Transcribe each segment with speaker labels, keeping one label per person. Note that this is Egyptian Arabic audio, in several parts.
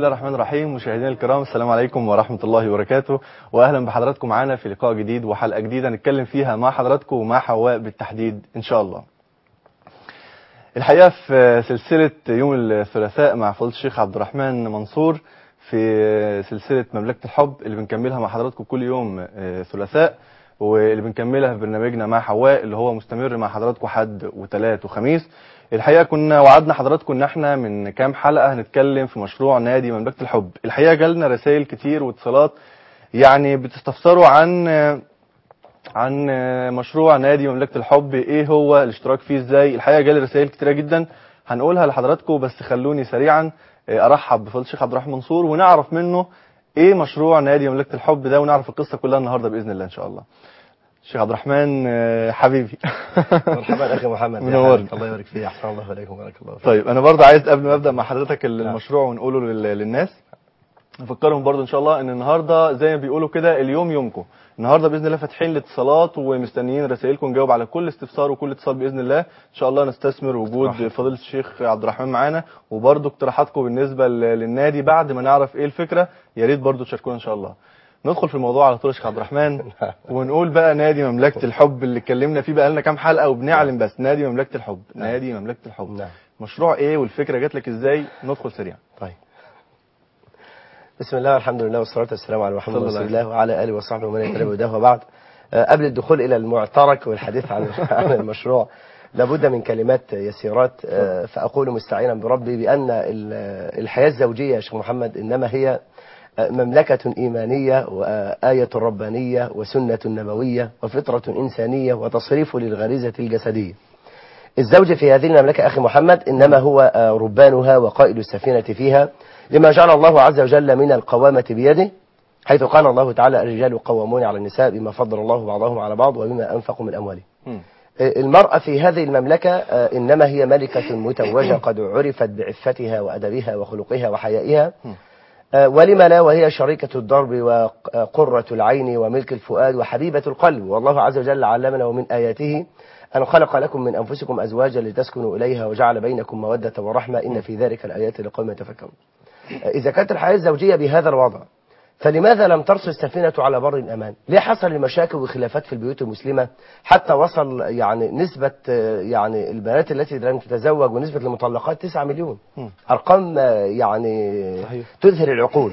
Speaker 1: الرحمن الرحيم مشاهدينا الكرام السلام عليكم ورحمة الله وبركاته وأهلا بحضراتكم معنا في لقاء جديد وحلقة جديدة نتكلم فيها مع حضراتكم ومع حواء بالتحديد إن شاء الله الحقيقة في سلسلة يوم الثلاثاء مع فضيلة الشيخ عبد الرحمن منصور في سلسلة مملكة الحب اللي بنكملها مع حضراتكم كل يوم ثلاثاء واللي بنكملها في برنامجنا مع حواء اللي هو مستمر مع حضراتكم حد وثلاث وخميس الحقيقه كنا وعدنا حضراتكم ان احنا من كام حلقه هنتكلم في مشروع نادي مملكه الحب الحقيقه جالنا رسائل كتير واتصالات يعني بتستفسروا عن عن مشروع نادي مملكه الحب ايه هو الاشتراك فيه ازاي الحقيقه جالي رسائل كتيره جدا هنقولها لحضراتكم بس خلوني سريعا ارحب بفضل الشيخ عبد الرحمن منصور ونعرف منه ايه مشروع نادي مملكه الحب ده ونعرف القصه كلها النهارده باذن الله ان شاء الله شيخ عبد الرحمن حبيبي
Speaker 2: مرحبا اخي محمد
Speaker 1: منور
Speaker 2: الله يبارك فيك احسن الله عليكم وبارك الله فيك
Speaker 1: طيب انا برضه عايز قبل ما ابدا مع حضرتك المشروع ونقوله للناس نفكرهم برضه ان شاء الله ان النهارده زي ما بيقولوا كده اليوم يومكم النهارده باذن الله فاتحين الاتصالات ومستنيين رسائلكم نجاوب على كل استفسار وكل اتصال باذن الله ان شاء الله نستثمر وجود فضيله الشيخ عبد الرحمن معانا وبرضه اقتراحاتكم بالنسبه للنادي بعد ما نعرف ايه الفكره يا ريت برضه تشاركونا ان شاء الله ندخل في الموضوع على طول يا شيخ عبد الرحمن ونقول بقى نادي مملكه الحب اللي اتكلمنا فيه بقى لنا كام حلقه وبنعلن بس نادي مملكه الحب نادي مملكه الحب
Speaker 2: نعم.
Speaker 1: مشروع ايه والفكره جات لك ازاي ندخل سريعا
Speaker 2: طيب بسم الله والحمد لله والصلاة والسلام على محمد
Speaker 1: صلى الله
Speaker 2: رسول
Speaker 1: عليه
Speaker 2: الله وعلى آله وصحبه ومن يتبع هداه وبعد آه، قبل الدخول إلى المعترك والحديث عن عن المشروع لابد من كلمات يسيرات آه، فأقول مستعينا بربي بأن ال- الحياة الزوجية يا شيخ محمد إنما هي آه، مملكة إيمانية وآية ربانية وسنة نبوية وفطرة إنسانية وتصريف للغريزة الجسدية الزوج في هذه المملكة أخي محمد إنما هو آه، ربانها وقائد السفينة فيها لما جعل الله عز وجل من القوامة بيده حيث قال الله تعالى الرجال قوامون على النساء بما فضل الله بعضهم على بعض وبما أنفقوا من أموالهم
Speaker 1: مم.
Speaker 2: آه، المرأة في هذه المملكة آه، إنما هي ملكة متوجة قد عرفت بعفتها وأدبها وخلقها وحيائها آه، ولم لا وهي شريكة الضرب وقرة العين وملك الفؤاد وحبيبة القلب والله عز وجل علمنا ومن آياته أن خلق لكم من أنفسكم أزواجا لتسكنوا إليها وجعل بينكم مودة ورحمة إن في ذلك الآيات لقوم يتفكرون آه، إذا كانت الحياة الزوجية بهذا الوضع فلماذا لم ترسل السفينة على بر الأمان ليه حصل المشاكل وخلافات في البيوت المسلمة حتى وصل يعني نسبة آه، يعني البنات التي لم تتزوج ونسبة المطلقات 9 مليون
Speaker 1: مم.
Speaker 2: أرقام آه، يعني
Speaker 1: صحيح.
Speaker 2: تذهل العقول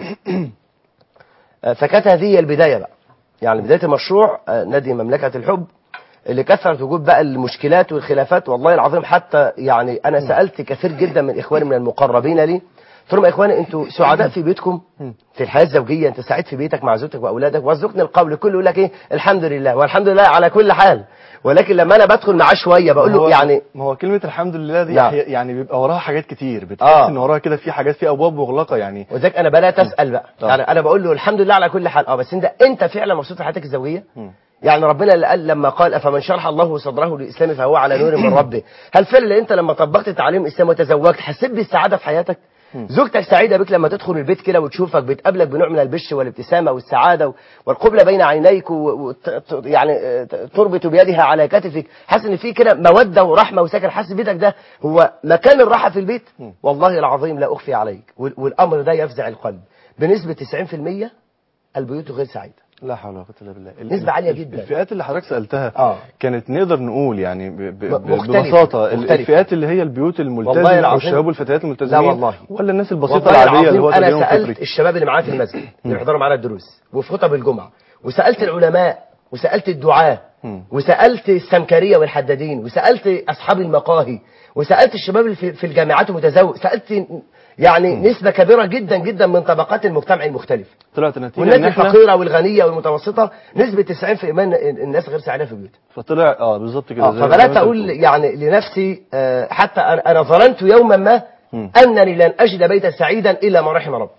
Speaker 2: آه، فكانت هذه هي البداية بقى يعني بداية المشروع آه، نادي مملكة الحب اللي كثرت وجود بقى المشكلات والخلافات والله العظيم حتى يعني أنا سألت كثير جدا من إخواني من المقربين لي قلت لهم يا إخواني أنتوا سعداء في بيتكم في الحياة الزوجية أنت سعيد في بيتك مع زوجتك وأولادك وارزقني القول كله يقول لك إيه الحمد لله والحمد لله على كل حال ولكن لما أنا بدخل معاه شوية بقول
Speaker 1: ما هو-
Speaker 2: له يعني
Speaker 1: ما هو كلمه الحمد لله دي
Speaker 2: نعم.
Speaker 1: أحيا- يعني بيبقى وراها حاجات كتير بتحس
Speaker 2: آه.
Speaker 1: ان وراها كده في حاجات في ابواب مغلقه يعني
Speaker 2: وذلك انا بدات اسال بقى
Speaker 1: آه.
Speaker 2: يعني انا بقول له الحمد لله على كل حال اه بس انت انت فعلا مبسوط في حياتك الزوجيه
Speaker 1: مم.
Speaker 2: يعني ربنا اللي قال لما قال افمن شرح الله صدره للاسلام فهو على نور من ربه هل فعلا انت لما طبقت تعليم الاسلام وتزوجت حسيت بالسعاده في حياتك زوجتك سعيده بك لما تدخل البيت كده وتشوفك بتقابلك بنوع من البش والابتسامه والسعاده والقبله بين عينيك و... و... ت- ت- يعني آه، ت- تربط بيدها على كتفك حاسس ان في كده موده ورحمه وسكن حاسس بيتك ده هو مكان الراحه في البيت والله العظيم لا اخفي عليك وال... والامر ده يفزع القلب بنسبه 90% البيوت غير سعيده
Speaker 1: لا حول ولا قوه الا بالله ال-
Speaker 2: نسبة عالية
Speaker 1: الف-
Speaker 2: جدا.
Speaker 1: الفئات اللي حضرتك سالتها
Speaker 2: آه.
Speaker 1: كانت نقدر نقول يعني ب... ب... ب...
Speaker 2: مختلفة.
Speaker 1: ببساطه ال-
Speaker 2: مختلفة.
Speaker 1: الفئات اللي هي البيوت
Speaker 2: والله
Speaker 1: الملتزمه
Speaker 2: العظيم.
Speaker 1: والشباب والفتيات الملتزمين
Speaker 2: لا والله.
Speaker 1: ولا الناس البسيطه
Speaker 2: والله
Speaker 1: العاديه اللي
Speaker 2: العظيم
Speaker 1: هو
Speaker 2: انا
Speaker 1: تلاقيهم
Speaker 2: سالت
Speaker 1: فطري
Speaker 2: الشباب اللي معايا في المسجد اللي بيحضروا معانا الدروس وفي خطب الجمعه وسالت العلماء وسالت الدعاه
Speaker 1: مم.
Speaker 2: وسالت السمكريه والحدادين وسالت اصحاب المقاهي وسالت الشباب اللي في في الجامعات المتزوج سالت يعني نسبه كبيره جدا جدا من طبقات المجتمع المختلف
Speaker 1: طلعت النتيجه
Speaker 2: والناس
Speaker 1: ان احنا
Speaker 2: الفقيره والغنيه والمتوسطه نسبه 90% من الناس غير سعيده في بيوتها
Speaker 1: فطلع اه بالظبط كده
Speaker 2: آه،
Speaker 1: زي- زي ما
Speaker 2: فبدات
Speaker 1: انت
Speaker 2: اقول
Speaker 1: بتقول.
Speaker 2: يعني لنفسي آه، حتى انا أنا ظننت يوما ما
Speaker 1: مم.
Speaker 2: انني لن اجد بيتا سعيدا الا ما رحم رب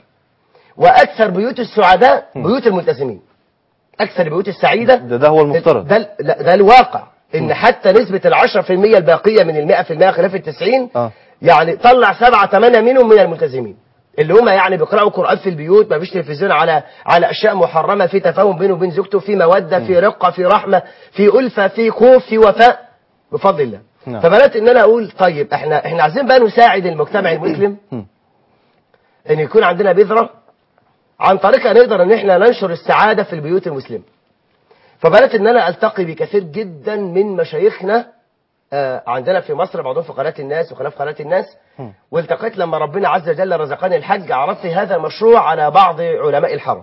Speaker 2: واكثر بيوت السعداء بيوت الملتزمين اكثر البيوت السعيده
Speaker 1: ده ده هو المفترض
Speaker 2: ده لا، ده الواقع ان حتى نسبه العشرة في المية الباقيه من المئة في المئة خلاف التسعين
Speaker 1: آه.
Speaker 2: يعني طلع سبعة ثمانية منهم من الملتزمين اللي هم يعني بيقرأوا قرآن في البيوت ما فيش تلفزيون على على أشياء محرمة في تفاهم بينه وبين زوجته في مودة في رقة في رحمة في ألفة في خوف في وفاء بفضل الله
Speaker 1: نعم.
Speaker 2: فبدأت إن أنا أقول طيب إحنا إحنا عايزين بقى نساعد المجتمع المسلم
Speaker 1: مم.
Speaker 2: ان يكون عندنا بذره عن طريقها نقدر ان احنا ننشر السعاده في البيوت المسلمه فبدات ان انا التقي بكثير جدا من مشايخنا آه، عندنا في مصر بعضهم في قناه الناس وخلاف قناه الناس
Speaker 1: هم.
Speaker 2: والتقيت لما ربنا عز وجل رزقني الحج عرضت هذا المشروع على بعض علماء الحرم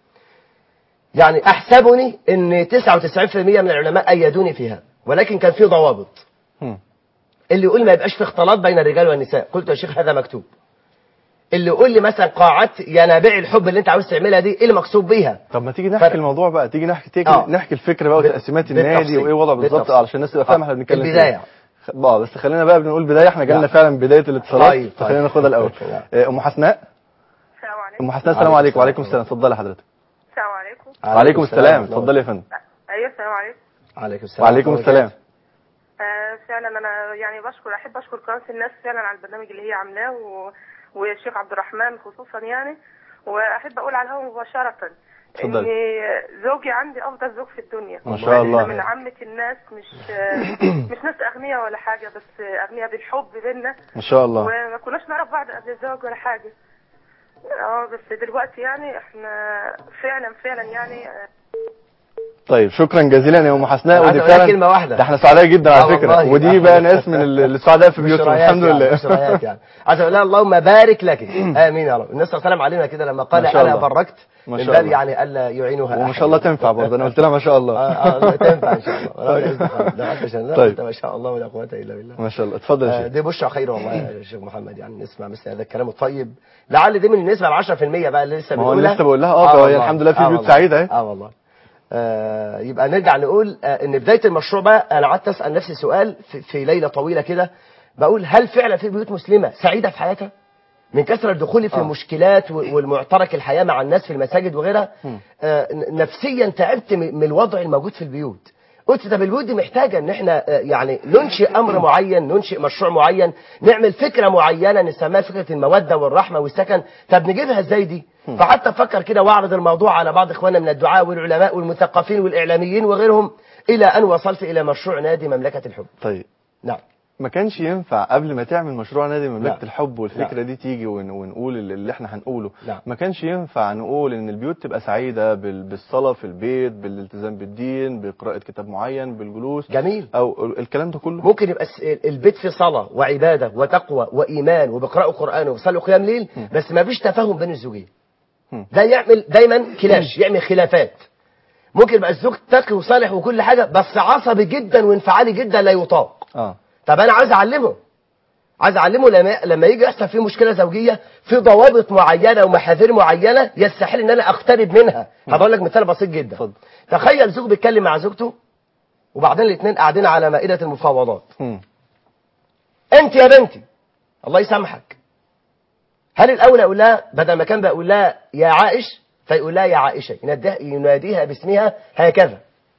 Speaker 2: يعني احسبني ان 99% من العلماء ايدوني فيها ولكن كان في ضوابط
Speaker 1: هم.
Speaker 2: اللي يقول ما يبقاش في اختلاط بين الرجال والنساء قلت يا شيخ هذا مكتوب اللي يقول لي مثلا قاعات ينابيع الحب اللي انت عاوز تعملها دي ايه اللي مقصود بيها
Speaker 1: طب ما تيجي نحكي
Speaker 2: فرق.
Speaker 1: الموضوع بقى تيجي نحكي تيجي
Speaker 2: آه.
Speaker 1: نحكي الفكره بقى
Speaker 2: بال-
Speaker 1: وتقسيمات النادي
Speaker 2: بالتفصيل.
Speaker 1: وايه وضعه بالظبط
Speaker 2: بالتفصيل.
Speaker 1: علشان الناس تبقى فاهمه
Speaker 2: آه.
Speaker 1: احنا بنتكلم فيه.
Speaker 2: البداية.
Speaker 1: خ- اه بس خلينا بقى بنقول بدايه احنا جالنا
Speaker 2: نعم.
Speaker 1: فعلا بدايه الاتصالات
Speaker 2: طيب، طيب.
Speaker 1: فخلينا ناخدها الاول
Speaker 2: نعم.
Speaker 1: آه، ام حسناء
Speaker 3: السلام عليكم
Speaker 1: ام حسناء السلام
Speaker 2: عليكم
Speaker 1: عليكم وعليكم
Speaker 2: السلام.
Speaker 1: السلام اتفضلي حضرتك
Speaker 3: السلام عليكم
Speaker 1: وعليكم السلام اتفضلي يا فندم
Speaker 3: ايوه السلام عليكم
Speaker 2: عليكم السلام
Speaker 1: وعليكم السلام
Speaker 3: آه فعلا انا يعني بشكر احب اشكر قناه الناس فعلا على البرنامج اللي هي عاملاه و... والشيخ عبد الرحمن خصوصا يعني واحب اقول على الهواء مباشره ان
Speaker 1: اتفضلي.
Speaker 3: زوجي عندي افضل زوج في الدنيا
Speaker 1: ما شاء الله.
Speaker 3: من عامه الناس مش مش ناس اغنياء ولا حاجه بس اغنياء بالحب بينا
Speaker 1: ما شاء الله
Speaker 3: وما كناش نعرف بعض قبل الزواج ولا حاجه اه بس دلوقتي يعني احنا فعلا فعلا يعني آه،
Speaker 1: طيب شكرا جزيلا يا ام حسناء
Speaker 2: عايز
Speaker 1: ودي
Speaker 2: أقول لك
Speaker 1: فعلا
Speaker 2: كلمة واحدة.
Speaker 1: ده احنا سعداء جدا على
Speaker 2: آه
Speaker 1: فكره
Speaker 2: والله.
Speaker 1: ودي بقى ناس من ال- السعداء في بيوتهم
Speaker 2: بشرايات
Speaker 1: الحمد
Speaker 2: يعني
Speaker 1: لله
Speaker 2: بشرايات يعني عايز اقول لها اللهم بارك لك امين يا رب النبي صلى الله عليه وسلم علمنا كده لما قال
Speaker 1: ما شاء
Speaker 2: انا
Speaker 1: الله.
Speaker 2: بركت
Speaker 1: ما
Speaker 2: من
Speaker 1: شاء
Speaker 2: باب
Speaker 1: الله.
Speaker 2: يعني الا يعينها
Speaker 1: وما
Speaker 2: أحد.
Speaker 1: شاء الله تنفع برضه انا قلت لها ما شاء الله
Speaker 2: آه، آه، تنفع ان شاء الله ولا
Speaker 1: طيب.
Speaker 2: يزن خالد. ده حتى عشان- لا،
Speaker 1: طيب.
Speaker 2: أنت ما شاء الله ولا قوه الا بالله
Speaker 1: ما شاء الله اتفضل يا
Speaker 2: آه،
Speaker 1: شيخ
Speaker 2: دي بشرى خير والله يا شيخ محمد يعني نسمع مثل هذا الكلام الطيب لعل دي من النسبه ال 10% بقى اللي لسه
Speaker 1: ما هو
Speaker 2: بنقولها
Speaker 1: لسه بقول لها اه فهي
Speaker 2: والله.
Speaker 1: الحمد لله في
Speaker 2: آه
Speaker 1: بيوت
Speaker 2: والله.
Speaker 1: سعيده اهي
Speaker 2: اه والله آه يبقى نرجع نقول آه ان بدايه المشروع بقى انا قعدت اسال نفسي سؤال في, في ليله طويله كده بقول هل فعلا في بيوت مسلمه سعيده في حياتها؟ من كثره دخولي في
Speaker 1: آه.
Speaker 2: المشكلات و- والمعترك الحياه مع الناس في المساجد وغيرها
Speaker 1: مم.
Speaker 2: آه ن- نفسيا تعبت م- من الوضع الموجود في البيوت قلت طب البيوت دي محتاجه ان احنا آه، يعني ننشئ امر معين ننشئ مشروع معين نعمل فكره معينه نسميها فكره الموده والرحمه والسكن طب نجيبها ازاي دي فحتى افكر كده واعرض الموضوع على بعض اخواننا من الدعاء والعلماء والمثقفين والاعلاميين وغيرهم الى ان وصلت الى مشروع نادي مملكه الحب
Speaker 1: طيب
Speaker 2: نعم
Speaker 1: ما كانش ينفع قبل ما تعمل مشروع نادي مملكة
Speaker 2: لا.
Speaker 1: الحب والفكرة
Speaker 2: لا.
Speaker 1: دي تيجي ون- ونقول اللي اللي احنا هنقوله
Speaker 2: نعم.
Speaker 1: ما كانش ينفع نقول ان البيوت تبقى سعيدة بال- بالصلاة في البيت بالالتزام بالدين بقراءة كتاب معين بالجلوس
Speaker 2: جميل
Speaker 1: او ال- الكلام ده كله
Speaker 2: ممكن يبقى الس- البيت فيه صلاة وعبادة وتقوى وإيمان وبيقرأوا قرآن وبيصلوا قيام ليل بس ما فيش تفاهم بين الزوجين
Speaker 1: مم.
Speaker 2: ده يعمل دايما كلاش يعمل خلافات ممكن يبقى الزوج تقي وصالح وكل حاجة بس عصبي جدا وانفعالي جدا لا يطاق
Speaker 1: اه
Speaker 2: طب أنا عايز أعلمه عايز أعلمه لما لما يجي يحصل فيه مشكلة زوجية في ضوابط معينة ومحاذير معينة يستحيل إن أنا أقترب منها هقول لك مثال بسيط جدا
Speaker 1: اتفضل.
Speaker 2: تخيل زوج بيتكلم مع زوجته وبعدين الاثنين قاعدين على مائدة المفاوضات
Speaker 1: مم.
Speaker 2: انت يا بنتي الله يسامحك هل الاولى اقول لها بدل ما كان بقول لها يا عائش فيقول لها يا عائشه يناديها, يناديها باسمها هكذا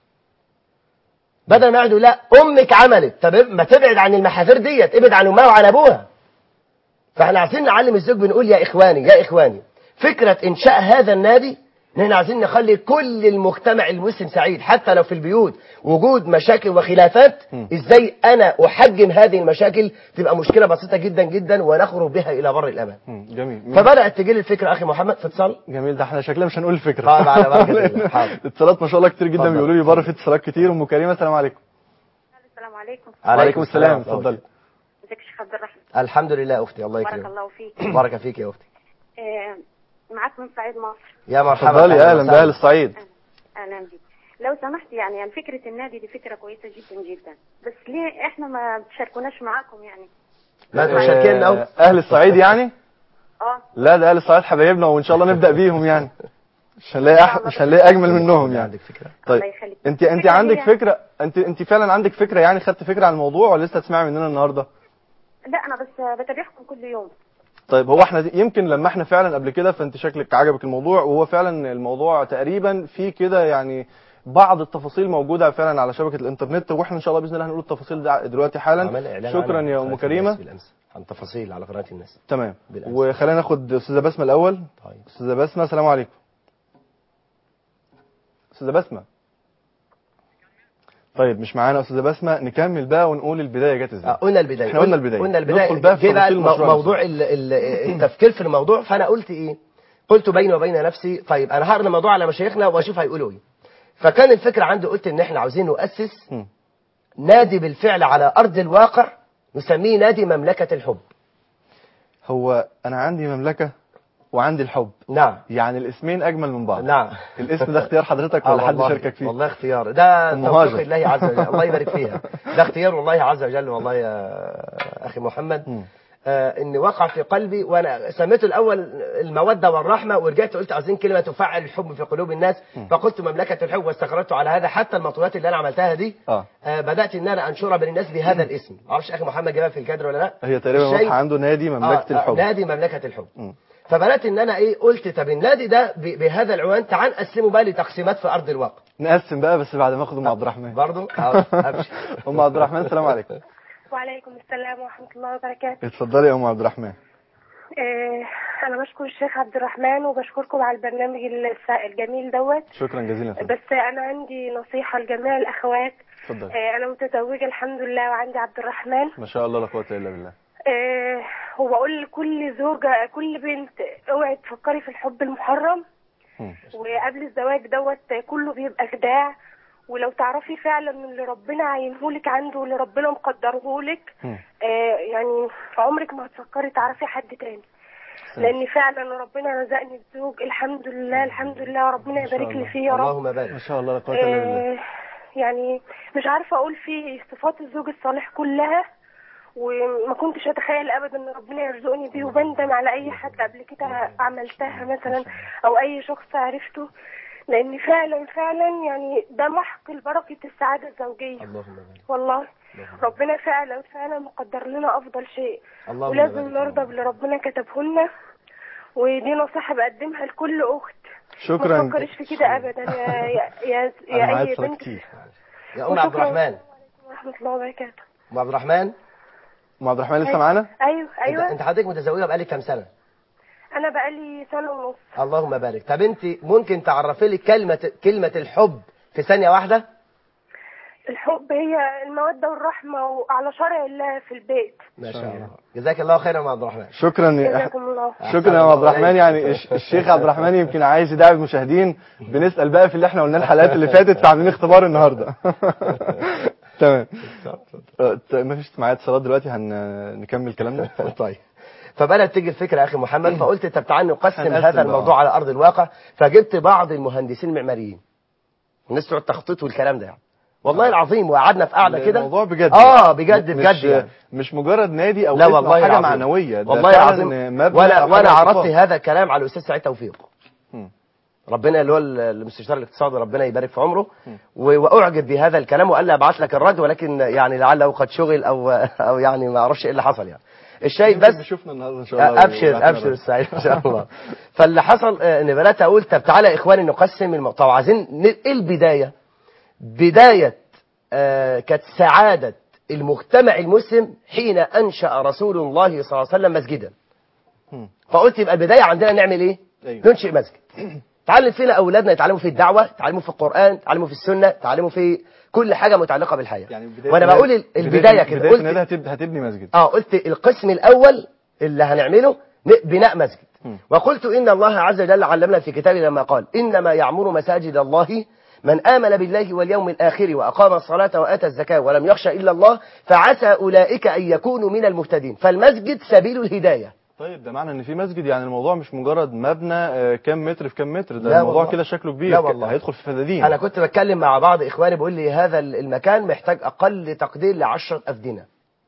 Speaker 2: بدل ما يقعد يقول لها امك عملت طب ما تبعد عن المحاذير ديت ابعد عن امها وعن ابوها فاحنا عايزين نعلم الزوج بنقول يا اخواني يا اخواني فكره انشاء هذا النادي ان احنا عايزين نخلي كل المجتمع المسلم سعيد حتى لو في البيوت وجود مشاكل وخلافات
Speaker 1: م.
Speaker 2: ازاي انا احجم هذه المشاكل تبقى مشكله بسيطه جدا جدا ونخرج بها الى بر الامان
Speaker 1: مم. جميل
Speaker 2: فبدات تجي لي الفكره اخي محمد في اتصال
Speaker 1: جميل ده احنا شكلنا مش هنقول الفكرة
Speaker 2: طيب، على بركة الله.
Speaker 1: لأن
Speaker 2: حاضر.
Speaker 1: اتصالات ما شاء الله كتير جدا
Speaker 2: اتفضل.
Speaker 1: بيقولوا لي بره في اتصالات كتير ام كريمة السلام عليكم
Speaker 3: السلام عليكم
Speaker 1: وعليكم السلام اتفضلي
Speaker 3: ازيك يا شيخ عبد الرحمن
Speaker 2: الحمد لله اختي الله
Speaker 3: بارك
Speaker 2: يكرمك
Speaker 3: الله فيك
Speaker 2: بارك فيك يا اختي
Speaker 3: آه، معاك من صعيد مصر
Speaker 2: يا مرحبا
Speaker 1: اتفضلي اهلا
Speaker 2: وسهلا.
Speaker 1: باهل الصعيد
Speaker 3: اهلا بيك لو سمحت يعني يعني فكره النادي دي فكره كويسه جدا جدا بس ليه احنا ما بتشاركوناش معاكم يعني
Speaker 2: ما انتوا مشاركين اهو
Speaker 1: آه، اهل الصعيد يعني
Speaker 3: اه
Speaker 1: لا ده اهل الصعيد حبايبنا وان شاء الله نبدا بيهم يعني مش هنلاقي أح... مش هنلاقي اجمل منهم يعني
Speaker 2: عندك فكره
Speaker 1: طيب
Speaker 3: الله يخليك.
Speaker 1: انت انت
Speaker 3: الفكرة
Speaker 1: عندك
Speaker 3: هي-
Speaker 1: فكره انت انت فعلا عندك فكره يعني خدت فكره عن الموضوع ولا لسه هتسمعي مننا النهارده
Speaker 3: لا انا بس بتابعكم كل يوم
Speaker 1: طيب هو احنا دي- يمكن لما احنا فعلا قبل كده فانت شكلك عجبك الموضوع وهو فعلا الموضوع تقريبا في كده يعني بعض التفاصيل موجوده فعلا على شبكه الانترنت واحنا ان شاء الله باذن الله هنقول التفاصيل دي دلوقتي حالا
Speaker 2: عمل إعلان
Speaker 1: شكرا
Speaker 2: عنه
Speaker 1: يا
Speaker 2: على
Speaker 1: ام
Speaker 2: قناة
Speaker 1: كريمه
Speaker 2: الناس بالأمس. عن تفاصيل على قناه الناس
Speaker 1: تمام
Speaker 2: بالأمس.
Speaker 1: وخلينا ناخد استاذه بسمه الاول
Speaker 2: طيب
Speaker 1: استاذه بسمه السلام عليكم استاذه بسمه طيب مش معانا يا استاذه بسمه نكمل بقى ونقول البدايه جت ازاي
Speaker 2: آه، قلنا البدايه
Speaker 1: إحنا قلنا البداية.
Speaker 2: قلنا البدايه
Speaker 1: ندخل بقى في
Speaker 2: جه بقى
Speaker 1: تفاصيل
Speaker 2: المو-
Speaker 1: المشروع
Speaker 2: موضوع ال- ال- التفكير في الموضوع فانا قلت ايه قلت بيني وبين نفسي طيب انا هعرض الموضوع على مشايخنا واشوف هيقولوا ايه فكان الفكره عندي قلت ان احنا عاوزين نؤسس
Speaker 1: مم.
Speaker 2: نادي بالفعل على ارض الواقع نسميه نادي مملكه الحب
Speaker 1: هو انا عندي مملكه وعندي الحب
Speaker 2: نعم
Speaker 1: يعني الاسمين اجمل من بعض
Speaker 2: نعم
Speaker 1: الاسم ده اختيار حضرتك
Speaker 2: آه
Speaker 1: ولا حد
Speaker 2: والله-
Speaker 1: شاركك فيه
Speaker 2: والله اختيار ده
Speaker 1: أم
Speaker 2: توفيق
Speaker 1: هاجر.
Speaker 2: الله عز وجل الله يبارك فيها ده اختيار والله عز وجل والله يا اخي محمد
Speaker 1: مم.
Speaker 2: آه ان وقع في قلبي وانا سميته الاول الموده والرحمه ورجعت قلت عايزين كلمه تفعل الحب في قلوب الناس فقلت مملكه الحب واستقررت على هذا حتى المطويات اللي انا عملتها دي
Speaker 1: اه
Speaker 2: آه بدات ان انا انشرها بين الناس بهذا الاسم معرفش اخي محمد جابها في الكادر ولا لا
Speaker 1: هي تقريبا
Speaker 2: الشيء-
Speaker 1: واضحه عنده نادي مملكه
Speaker 2: آه، آه،
Speaker 1: الحب
Speaker 2: نادي مملكه الحب
Speaker 1: مم.
Speaker 2: فبدات ان انا ايه قلت طب النادي ده ب- بهذا العنوان تعال نقسمه بقى لتقسيمات في ارض الواقع
Speaker 1: نقسم بقى بس بعد ما اخد ام عبد الرحمن
Speaker 2: برضه آه، ابشر
Speaker 1: ام عبد الرحمن السلام عليكم
Speaker 3: وعليكم السلام ورحمة الله وبركاته
Speaker 1: اتفضلي يا ام عبد الرحمن
Speaker 3: آه، أنا بشكر الشيخ عبد الرحمن وبشكركم على البرنامج الس- الجميل دوت
Speaker 1: شكرا جزيلا يا فندم.
Speaker 3: بس أنا عندي نصيحة لجميع الأخوات
Speaker 1: اتفضلي
Speaker 3: آه، أنا متزوجة الحمد لله وعندي عبد الرحمن
Speaker 1: ما شاء الله لا قوه الا بالله
Speaker 3: آه، وبقول لكل زوجة كل بنت اوعي تفكري في الحب المحرم
Speaker 1: مم.
Speaker 3: وقبل الزواج دوت كله بيبقى خداع ولو تعرفي فعلا من اللي ربنا عينهولك عنده واللي ربنا مقدرهولك
Speaker 1: مم.
Speaker 3: آه يعني عمرك ما هتفكري تعرفي حد تاني لان فعلا ربنا رزقني بزوج الحمد لله الحمد لله ربنا
Speaker 1: ما شاء
Speaker 3: يبارك لي
Speaker 1: الله.
Speaker 3: فيه يا رب
Speaker 2: اللهم
Speaker 1: ما
Speaker 2: بارك
Speaker 1: شاء الله لا قوه الا بالله
Speaker 3: آه يعني مش عارفه اقول فيه صفات الزوج الصالح كلها وما كنتش اتخيل ابدا ان ربنا يرزقني بيه وبندم على اي حاجه قبل كده عملتها مثلا او اي شخص عرفته لان فعلا فعلا يعني ده محق لبركه السعاده الزوجيه
Speaker 2: اللهم بارك
Speaker 3: والله ربنا فعلا فعلا مقدر لنا افضل شيء
Speaker 2: اللهم
Speaker 3: ولازم
Speaker 2: بارك.
Speaker 3: نرضى باللي ربنا كتبه لنا ودي نصيحه بقدمها لكل اخت
Speaker 1: شكرا
Speaker 3: ما تفكرش في كده ابدا يا يا يا,
Speaker 1: انا
Speaker 3: يا
Speaker 1: معايا
Speaker 3: اي
Speaker 1: اتصالات
Speaker 3: بنت
Speaker 1: كتير
Speaker 2: يا ام عبد الرحمن
Speaker 3: ورحمه الله وبركاته
Speaker 2: ام عبد الرحمن
Speaker 1: ام عبد الرحمن لسه معانا
Speaker 3: ايوه
Speaker 2: انت,
Speaker 3: ايوه
Speaker 2: انت حضرتك متزوجه بقالك كام سنه
Speaker 3: انا بقالي سنه ونص
Speaker 2: اللهم بارك طب انت ممكن تعرفي لي كلمه كلمه الحب في ثانيه واحده
Speaker 3: الحب هي الموده والرحمه وعلى شرع الله في البيت
Speaker 2: ما شاء الله جزاك الله خيرا يا ام عبد الرحمن
Speaker 1: شكرا يا-
Speaker 3: جزاكم الله
Speaker 1: شكرا يا عبد الرحمن يعني الش- الشيخ عبد الرحمن يمكن عايز يدعي المشاهدين بنسال بقى في اللي احنا قلناه الحلقات اللي فاتت فعاملين اختبار النهارده تمام أه، ت- ما فيش معايا اتصالات دلوقتي هنكمل كلامنا
Speaker 2: طيب فبدات تيجي الفكره يا اخي محمد فقلت طب تعال نقسم
Speaker 1: هنقسم
Speaker 2: هذا
Speaker 1: بقى.
Speaker 2: الموضوع على ارض الواقع فجبت بعض المهندسين المعماريين الناس بتوع التخطيط والكلام ده يعني والله العظيم وقعدنا في قعده كده
Speaker 1: الموضوع بجد
Speaker 2: اه بجد
Speaker 1: مش
Speaker 2: بجد يعني.
Speaker 1: مش مجرد نادي او
Speaker 2: لا
Speaker 1: اسم أو
Speaker 2: والله
Speaker 1: حاجه
Speaker 2: العظيم.
Speaker 1: معنويه ده
Speaker 2: والله
Speaker 1: فعلاً
Speaker 2: العظيم
Speaker 1: مبنى
Speaker 2: وانا
Speaker 1: أو
Speaker 2: وانا
Speaker 1: حاجة
Speaker 2: عرضت
Speaker 1: صفاء.
Speaker 2: هذا الكلام على الاستاذ سعيد توفيق
Speaker 1: مم.
Speaker 2: ربنا اللي هو المستشار الاقتصادي ربنا يبارك في عمره و- واعجب بهذا الكلام وقال لي ابعت لك الرد ولكن يعني لعله قد شغل او او يعني ما اعرفش ايه اللي حصل يعني الشيء
Speaker 1: يمكن
Speaker 2: بس
Speaker 1: بيشوفنا النهارده ان شاء الله
Speaker 2: ابشر
Speaker 1: ويبعتنا
Speaker 2: ابشر
Speaker 1: رد.
Speaker 2: السعيد ان شاء الله فاللي حصل آه، ان بدات اقول طب تعالى يا اخواني نقسم الم... طب عايزين ن- ايه البدايه بدايه آه، كانت سعاده المجتمع المسلم حين انشا رسول الله صلى الله عليه وسلم مسجدا
Speaker 1: مم.
Speaker 2: فقلت يبقى البدايه عندنا نعمل ايه
Speaker 1: أيوة.
Speaker 2: ننشئ مسجد تعلم فينا اولادنا يتعلموا في الدعوه يتعلموا في القران يتعلموا في السنه يتعلموا في كل حاجه متعلقه بالحياه
Speaker 1: يعني بداية
Speaker 2: وانا
Speaker 1: النادي-
Speaker 2: بقول ال- البدايه كده
Speaker 1: بدايه
Speaker 2: قلت
Speaker 1: النادي هتب- هتبني مسجد
Speaker 2: اه قلت القسم الاول اللي هنعمله ن- بناء مسجد
Speaker 1: مم.
Speaker 2: وقلت ان الله عز وجل علمنا في كتابه لما قال انما يعمر مساجد الله من امن بالله واليوم الاخر واقام الصلاه واتى الزكاه ولم يخشى الا الله فعسى اولئك ان يكونوا من المهتدين فالمسجد سبيل الهدايه
Speaker 1: طيب ده معنى ان في مسجد يعني الموضوع مش مجرد مبنى آه، كام متر في كام متر ده
Speaker 2: لا
Speaker 1: الموضوع
Speaker 2: والله.
Speaker 1: كده شكله كبير
Speaker 2: لا
Speaker 1: ك-
Speaker 2: والله.
Speaker 1: هيدخل في فدادين
Speaker 2: انا كنت بتكلم مع بعض اخواني بيقول لي هذا المكان محتاج اقل تقدير لعشرة افدنه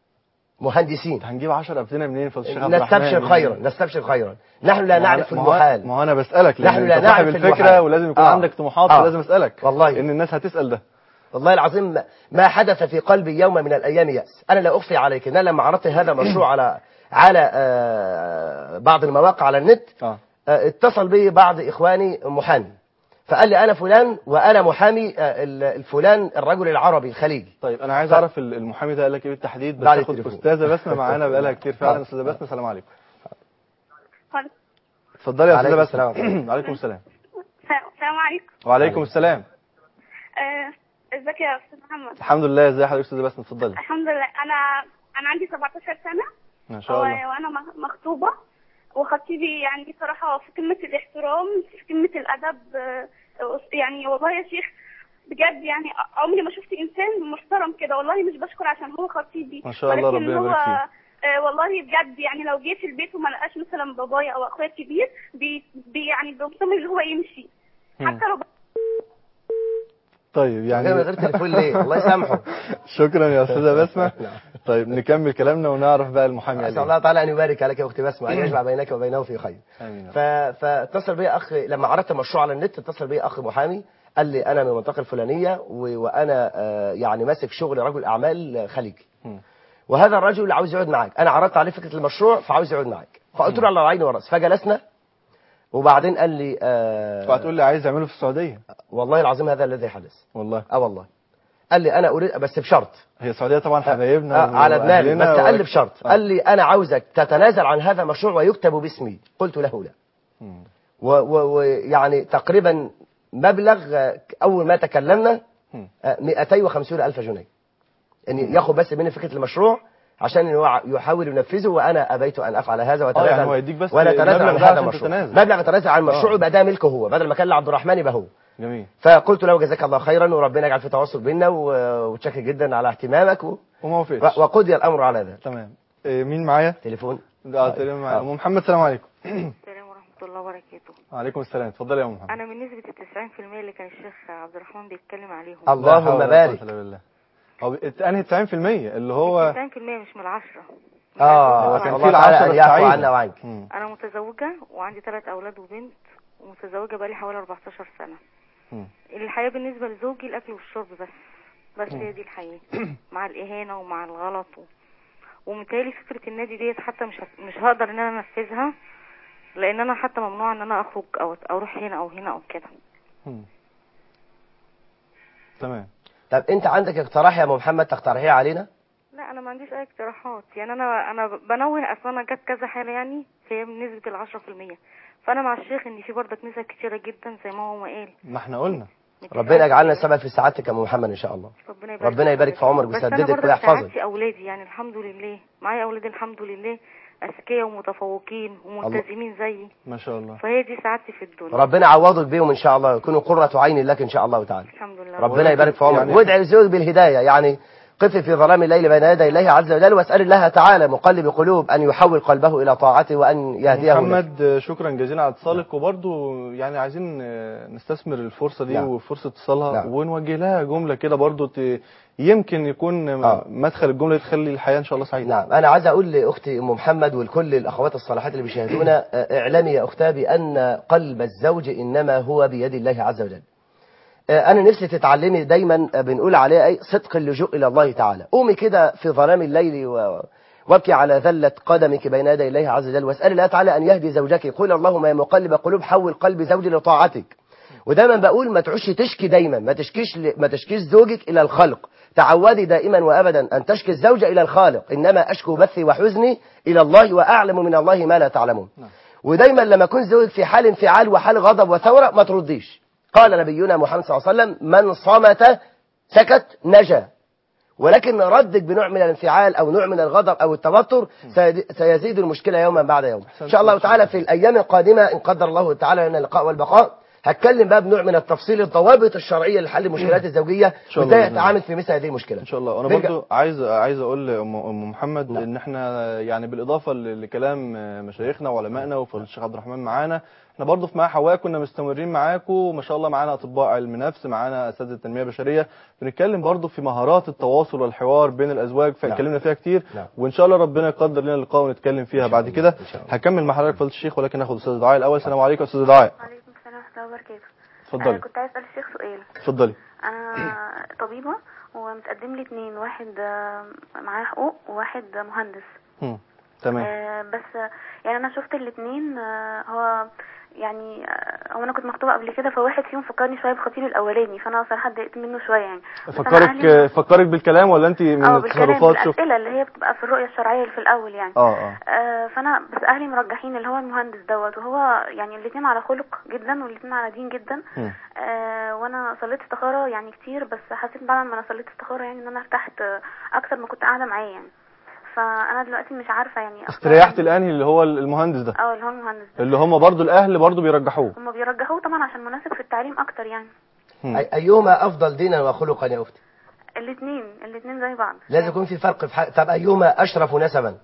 Speaker 2: مهندسين
Speaker 1: هنجيب 10 ابتنا منين فضل الشيخ عبد الرحمن
Speaker 2: نستبشر خيرا نستبشر خيرا نحن لا
Speaker 1: ما هو-
Speaker 2: نعرف
Speaker 1: ما هو-
Speaker 2: المحال
Speaker 1: ما هو انا بسالك لان
Speaker 2: نحن لا
Speaker 1: انت صاحب
Speaker 2: نعرف
Speaker 1: الفكره
Speaker 2: المحال.
Speaker 1: ولازم يكون
Speaker 2: آه.
Speaker 1: عندك طموحات
Speaker 2: آه.
Speaker 1: فلازم اسالك
Speaker 2: والله.
Speaker 1: ان الناس هتسال ده
Speaker 2: والله العظيم ما حدث في قلبي يوم من الايام ياس انا لا اخفي عليك ان انا لما عرضت هذا المشروع على على آه، بعض المواقع على النت
Speaker 1: اه
Speaker 2: آه، اتصل بي بعض اخواني محامي فقال لي انا فلان وانا محامي آه، ال- الفلان الرجل العربي الخليجي
Speaker 1: طيب انا عايز
Speaker 2: ف-
Speaker 1: اعرف ال- المحامي ده قال لك ايه بالتحديد بس
Speaker 2: بعد
Speaker 1: اخد
Speaker 2: التليفون.
Speaker 1: استاذه بسمه معانا بقالها كتير فعلا
Speaker 2: آه.
Speaker 1: استاذه بسمه السلام عليكم
Speaker 3: السلام
Speaker 1: اتفضلي يا استاذه
Speaker 2: عليكم
Speaker 1: بسمه
Speaker 2: السلام.
Speaker 1: وعليكم السلام
Speaker 3: عليكم
Speaker 1: وعليكم السلام
Speaker 3: آه،
Speaker 4: ازيك يا استاذ محمد
Speaker 1: الحمد لله ازي حضرتك يا استاذه بسمه اتفضلي
Speaker 4: الحمد لله انا انا عندي 17 سنه
Speaker 1: ما شاء الله
Speaker 4: و- وانا مخ- مخطوبه وخطيبي يعني صراحه في قمه الاحترام في قمه الادب آه، يعني والله يا شيخ بجد يعني عمري ما شفت انسان محترم كده والله مش بشكر عشان هو خطيبي
Speaker 1: ما شاء الله،
Speaker 4: ولكن
Speaker 1: ربنا
Speaker 4: هو
Speaker 1: يبارك فيه.
Speaker 4: آه، والله بجد يعني لو جه في البيت وما لقاش مثلا بابايا او اخويا الكبير بي بي يعني بيصمم اللي هو يمشي
Speaker 1: مم.
Speaker 4: حتى لو
Speaker 1: طيب
Speaker 2: يعني من غير
Speaker 1: يعني
Speaker 2: تليفون ليه الله يسامحه
Speaker 1: شكرا يا استاذه بسمه
Speaker 2: نعم.
Speaker 1: طيب نكمل كلامنا ونعرف بقى المحامي
Speaker 2: اسال
Speaker 1: قال إيه.
Speaker 2: الله تعالى ان يبارك عليك يا اختي بسمه وان يجمع بينك وبينه في خير
Speaker 1: امين
Speaker 2: ف... فاتصل بي اخ لما عرضت المشروع على النت اتصل بي اخ محامي قال لي انا من المنطقه الفلانيه و... وانا آه، يعني ماسك شغل رجل اعمال خليجي
Speaker 1: مم.
Speaker 2: وهذا الرجل عاوز يقعد معاك انا عرضت عليه فكره المشروع فعاوز يقعد معاك فقلت له على عيني وراسي فجلسنا وبعدين قال لي آه
Speaker 1: وهتقول لي عايز اعمله في السعوديه
Speaker 2: والله العظيم هذا الذي حدث
Speaker 1: والله
Speaker 2: اه والله قال لي انا اريد بس بشرط
Speaker 1: هي السعوديه طبعا حبايبنا
Speaker 2: آه على دماغي
Speaker 1: وأهلنا
Speaker 2: بس قال
Speaker 1: ولكن-
Speaker 2: لي بشرط
Speaker 1: آه.
Speaker 2: قال لي انا عاوزك تتنازل عن هذا المشروع ويكتب باسمي قلت له لا
Speaker 1: مم.
Speaker 2: ويعني تقريبا مبلغ آه، اول ما تكلمنا
Speaker 1: مم.
Speaker 2: آه، 250 الف جنيه ان ياخد بس مني فكره المشروع عشان هو يحاول ينفذه وانا ابيت ان افعل هذا واتنازل
Speaker 1: يعني هو يديك بس
Speaker 2: ونتنازل
Speaker 1: المبلغ
Speaker 2: عن
Speaker 1: ده
Speaker 2: هذا
Speaker 1: عشان
Speaker 2: المشروع
Speaker 1: تتنازل.
Speaker 2: مبلغ اتنازل عن المشروع
Speaker 1: آه.
Speaker 2: يبقى ده ملكه هو بدل ما كان لعبد الرحمن يبقى هو
Speaker 1: جميل
Speaker 2: فقلت له جزاك الله خيرا وربنا يجعل في تواصل بيننا و- وتشكر جدا على اهتمامك و...
Speaker 1: وما وافقش
Speaker 2: وقضي الامر على ذلك
Speaker 1: تمام إيه، مين معايا؟
Speaker 2: تليفون
Speaker 1: اه تقريبا معايا
Speaker 2: آه.
Speaker 1: ام محمد السلام عليكم
Speaker 5: السلام ورحمة الله وبركاته
Speaker 1: وعليكم السلام اتفضلي يا ام محمد
Speaker 5: أنا من نسبة التسعين في المية اللي كان الشيخ عبد الرحمن بيتكلم عليهم
Speaker 1: لا
Speaker 2: اللهم
Speaker 1: حول ولا
Speaker 2: بارك
Speaker 1: قوة إلا بالله هو انهي 90% اللي هو
Speaker 5: التسعين في المية مش من العشرة
Speaker 2: اه
Speaker 1: هو كان
Speaker 2: الله
Speaker 1: في
Speaker 2: تعالى
Speaker 1: العشرة
Speaker 2: ان يعفو
Speaker 1: السعيدة.
Speaker 2: عنا وعنك
Speaker 1: مم.
Speaker 5: أنا متزوجة وعندي ثلاث أولاد وبنت ومتزوجة بقالي حوالي 14 سنة
Speaker 1: مم.
Speaker 5: الحياة بالنسبة لزوجي الأكل والشرب بس بس هي دي الحياة مع الإهانة ومع الغلط و... ومتهيألي فكرة النادي ديت حتى مش هت- مش هقدر إن أنا أنفذها لأن أنا حتى ممنوع إن أنا أخرج أو أو أروح هنا أو هنا أو كده
Speaker 1: مم. تمام
Speaker 2: طب انت عندك اقتراح يا ام محمد تقترحيه علينا
Speaker 5: لا انا ما عنديش اي اقتراحات يعني انا انا بنوه اصلا انا جت كذا حاله يعني هي بنسبه العشرة في المية فانا مع الشيخ ان في برضك نسب كتيره جدا زي ما هو ما قال
Speaker 1: ما احنا قلنا
Speaker 2: ربنا يجعلنا سبب في سعادتك يا ام محمد ان شاء الله
Speaker 5: ربنا يبارك,
Speaker 2: ربنا يبارك في عمرك
Speaker 5: بس
Speaker 2: ويسددك
Speaker 5: انا برضك
Speaker 2: ويحفظك.
Speaker 5: سعادتي اولادي يعني الحمد لله معايا اولادي الحمد لله اذكياء ومتفوقين وملتزمين زيي
Speaker 1: ما شاء الله
Speaker 5: فهي دي سعادتي في الدنيا
Speaker 2: ربنا يعوضك بيهم ان شاء الله يكونوا قرة عين لك ان شاء الله تعالى
Speaker 5: الحمد لله
Speaker 2: ربنا يبارك في عمرك
Speaker 1: يعني-
Speaker 2: وادعي لزوجك بالهدايه يعني قفي في ظلام الليل بين يدي الله عز وجل واسال الله تعالى مقلب قلوب ان يحول قلبه الى طاعته وان يهديه لك.
Speaker 1: محمد شكرا جزيلا على اتصالك وبرضو يعني عايزين آه، نستثمر الفرصه دي
Speaker 2: نعم.
Speaker 1: وفرصه اتصالها
Speaker 2: نعم.
Speaker 1: ونوجه لها جمله كده برضو ت... يمكن يكون
Speaker 2: آه.
Speaker 1: مدخل الجمله دي تخلي الحياه ان شاء الله سعيده
Speaker 2: نعم أنا عايز أقول لأختي أم محمد ولكل الأخوات الصالحات اللي بيشاهدونا آه، اعلمي يا أختها بأن قلب الزوج إنما هو بيد الله عز وجل آه، أنا نفسي تتعلمي دايما آه، بنقول عليه أي صدق اللجوء إلى الله تعالى قومي كده في ظلام الليل و... وابكي على ذلة قدمك بين يدي الله عز وجل واسأل الله تعالى أن يهدي زوجك قول اللهم يا مقلب قلوب حول قلب زوجي لطاعتك ودايما بقول ما تعوش تشكي دايما ما تشكيش ل... ما تشكيش زوجك الى الخلق تعودي دائما وابدا ان تشكي الزوجه الى الخالق انما اشكو بثي وحزني الى الله واعلم من الله ما لا تعلمون ودايما لما يكون زوجك في حال انفعال وحال غضب وثوره ما ترديش قال نبينا محمد صلى الله عليه وسلم من صمت سكت نجا ولكن ردك بنوع من الانفعال او نوع من الغضب او التوتر سيد- سيزيد المشكله يوما بعد يوم ان شاء الله تعالى في الايام القادمه ان قدر الله تعالى لنا اللقاء والبقاء هتكلم بقى بنوع من التفصيل الضوابط الشرعيه لحل المشكلات الزوجيه
Speaker 1: شاء الله
Speaker 2: وازاي
Speaker 1: بإذن الله.
Speaker 2: اتعامل في مثل هذه المشكله
Speaker 1: ان شاء الله انا
Speaker 2: نرجع-
Speaker 1: برضو عايز عايز اقول لام ام محمد
Speaker 2: نعم.
Speaker 1: ان احنا يعني بالاضافه ل- لكلام مشايخنا وعلمائنا وفضيله الشيخ عبد الرحمن معانا احنا برضو في معاه حواء كنا مستمرين معاكم ما شاء الله معانا اطباء علم نفس معانا اساتذه تنميه بشريه بنتكلم برضو في مهارات التواصل والحوار بين الازواج فاتكلمنا فيها كتير
Speaker 2: نعم.
Speaker 1: وان شاء الله ربنا يقدر لنا اللقاء ونتكلم فيها بعد كده
Speaker 2: إن شاء الله.
Speaker 1: هكمل مع حضرتك فضيله الشيخ ولكن ناخد استاذ دعاء الاول السلام عليكم يا استاذ دعاء
Speaker 4: وعليكم السلام ورحمة الله وبركاته
Speaker 1: اتفضلي
Speaker 4: أنا كنت عايز أسأل الشيخ سؤال
Speaker 1: اتفضلي
Speaker 4: أنا طبيبة ومتقدم لي اتنين واحد آه، معاه حقوق وواحد مهندس
Speaker 1: هم. تمام
Speaker 6: آه بس آه، يعني انا شفت الاثنين هو يعني آه، هو انا كنت مخطوبه قبل كده فواحد فيهم فكرني شويه بخطيبي الاولاني فانا صراحه اتضايقت منه شويه يعني بس أنا
Speaker 1: فكرك
Speaker 6: أهلي-
Speaker 1: فكرك بالكلام ولا انت من
Speaker 6: اه بالكلام
Speaker 1: التصرفات شفت
Speaker 6: بالاسئله اللي هي بتبقى في الرؤيه الشرعيه اللي في الاول يعني
Speaker 1: اه اه
Speaker 6: آه، فانا بس اهلي مرجحين اللي هو المهندس دوت وهو يعني الاثنين على خلق جدا والاثنين على دين جدا
Speaker 1: مم.
Speaker 6: آه وانا صليت استخاره يعني كتير بس حسيت بعد ما انا صليت استخاره يعني ان انا ارتحت آه، اكتر ما كنت قاعده معاه يعني فانا دلوقتي مش عارفه يعني أختار-
Speaker 1: استريحت الانهي اللي هو المهندس ده
Speaker 6: اه اللي هو المهندس ده
Speaker 1: اللي هم برضو الاهل برضو بيرجحوه
Speaker 6: هما بيرجحوه طبعا عشان مناسب في التعليم اكتر يعني
Speaker 1: مم.
Speaker 2: أي- ايهما افضل دينا وخلقا يا اختي
Speaker 6: الاثنين الاثنين زي بعض
Speaker 2: لازم يكون في فرق في حق طب ايهما اشرف نسبا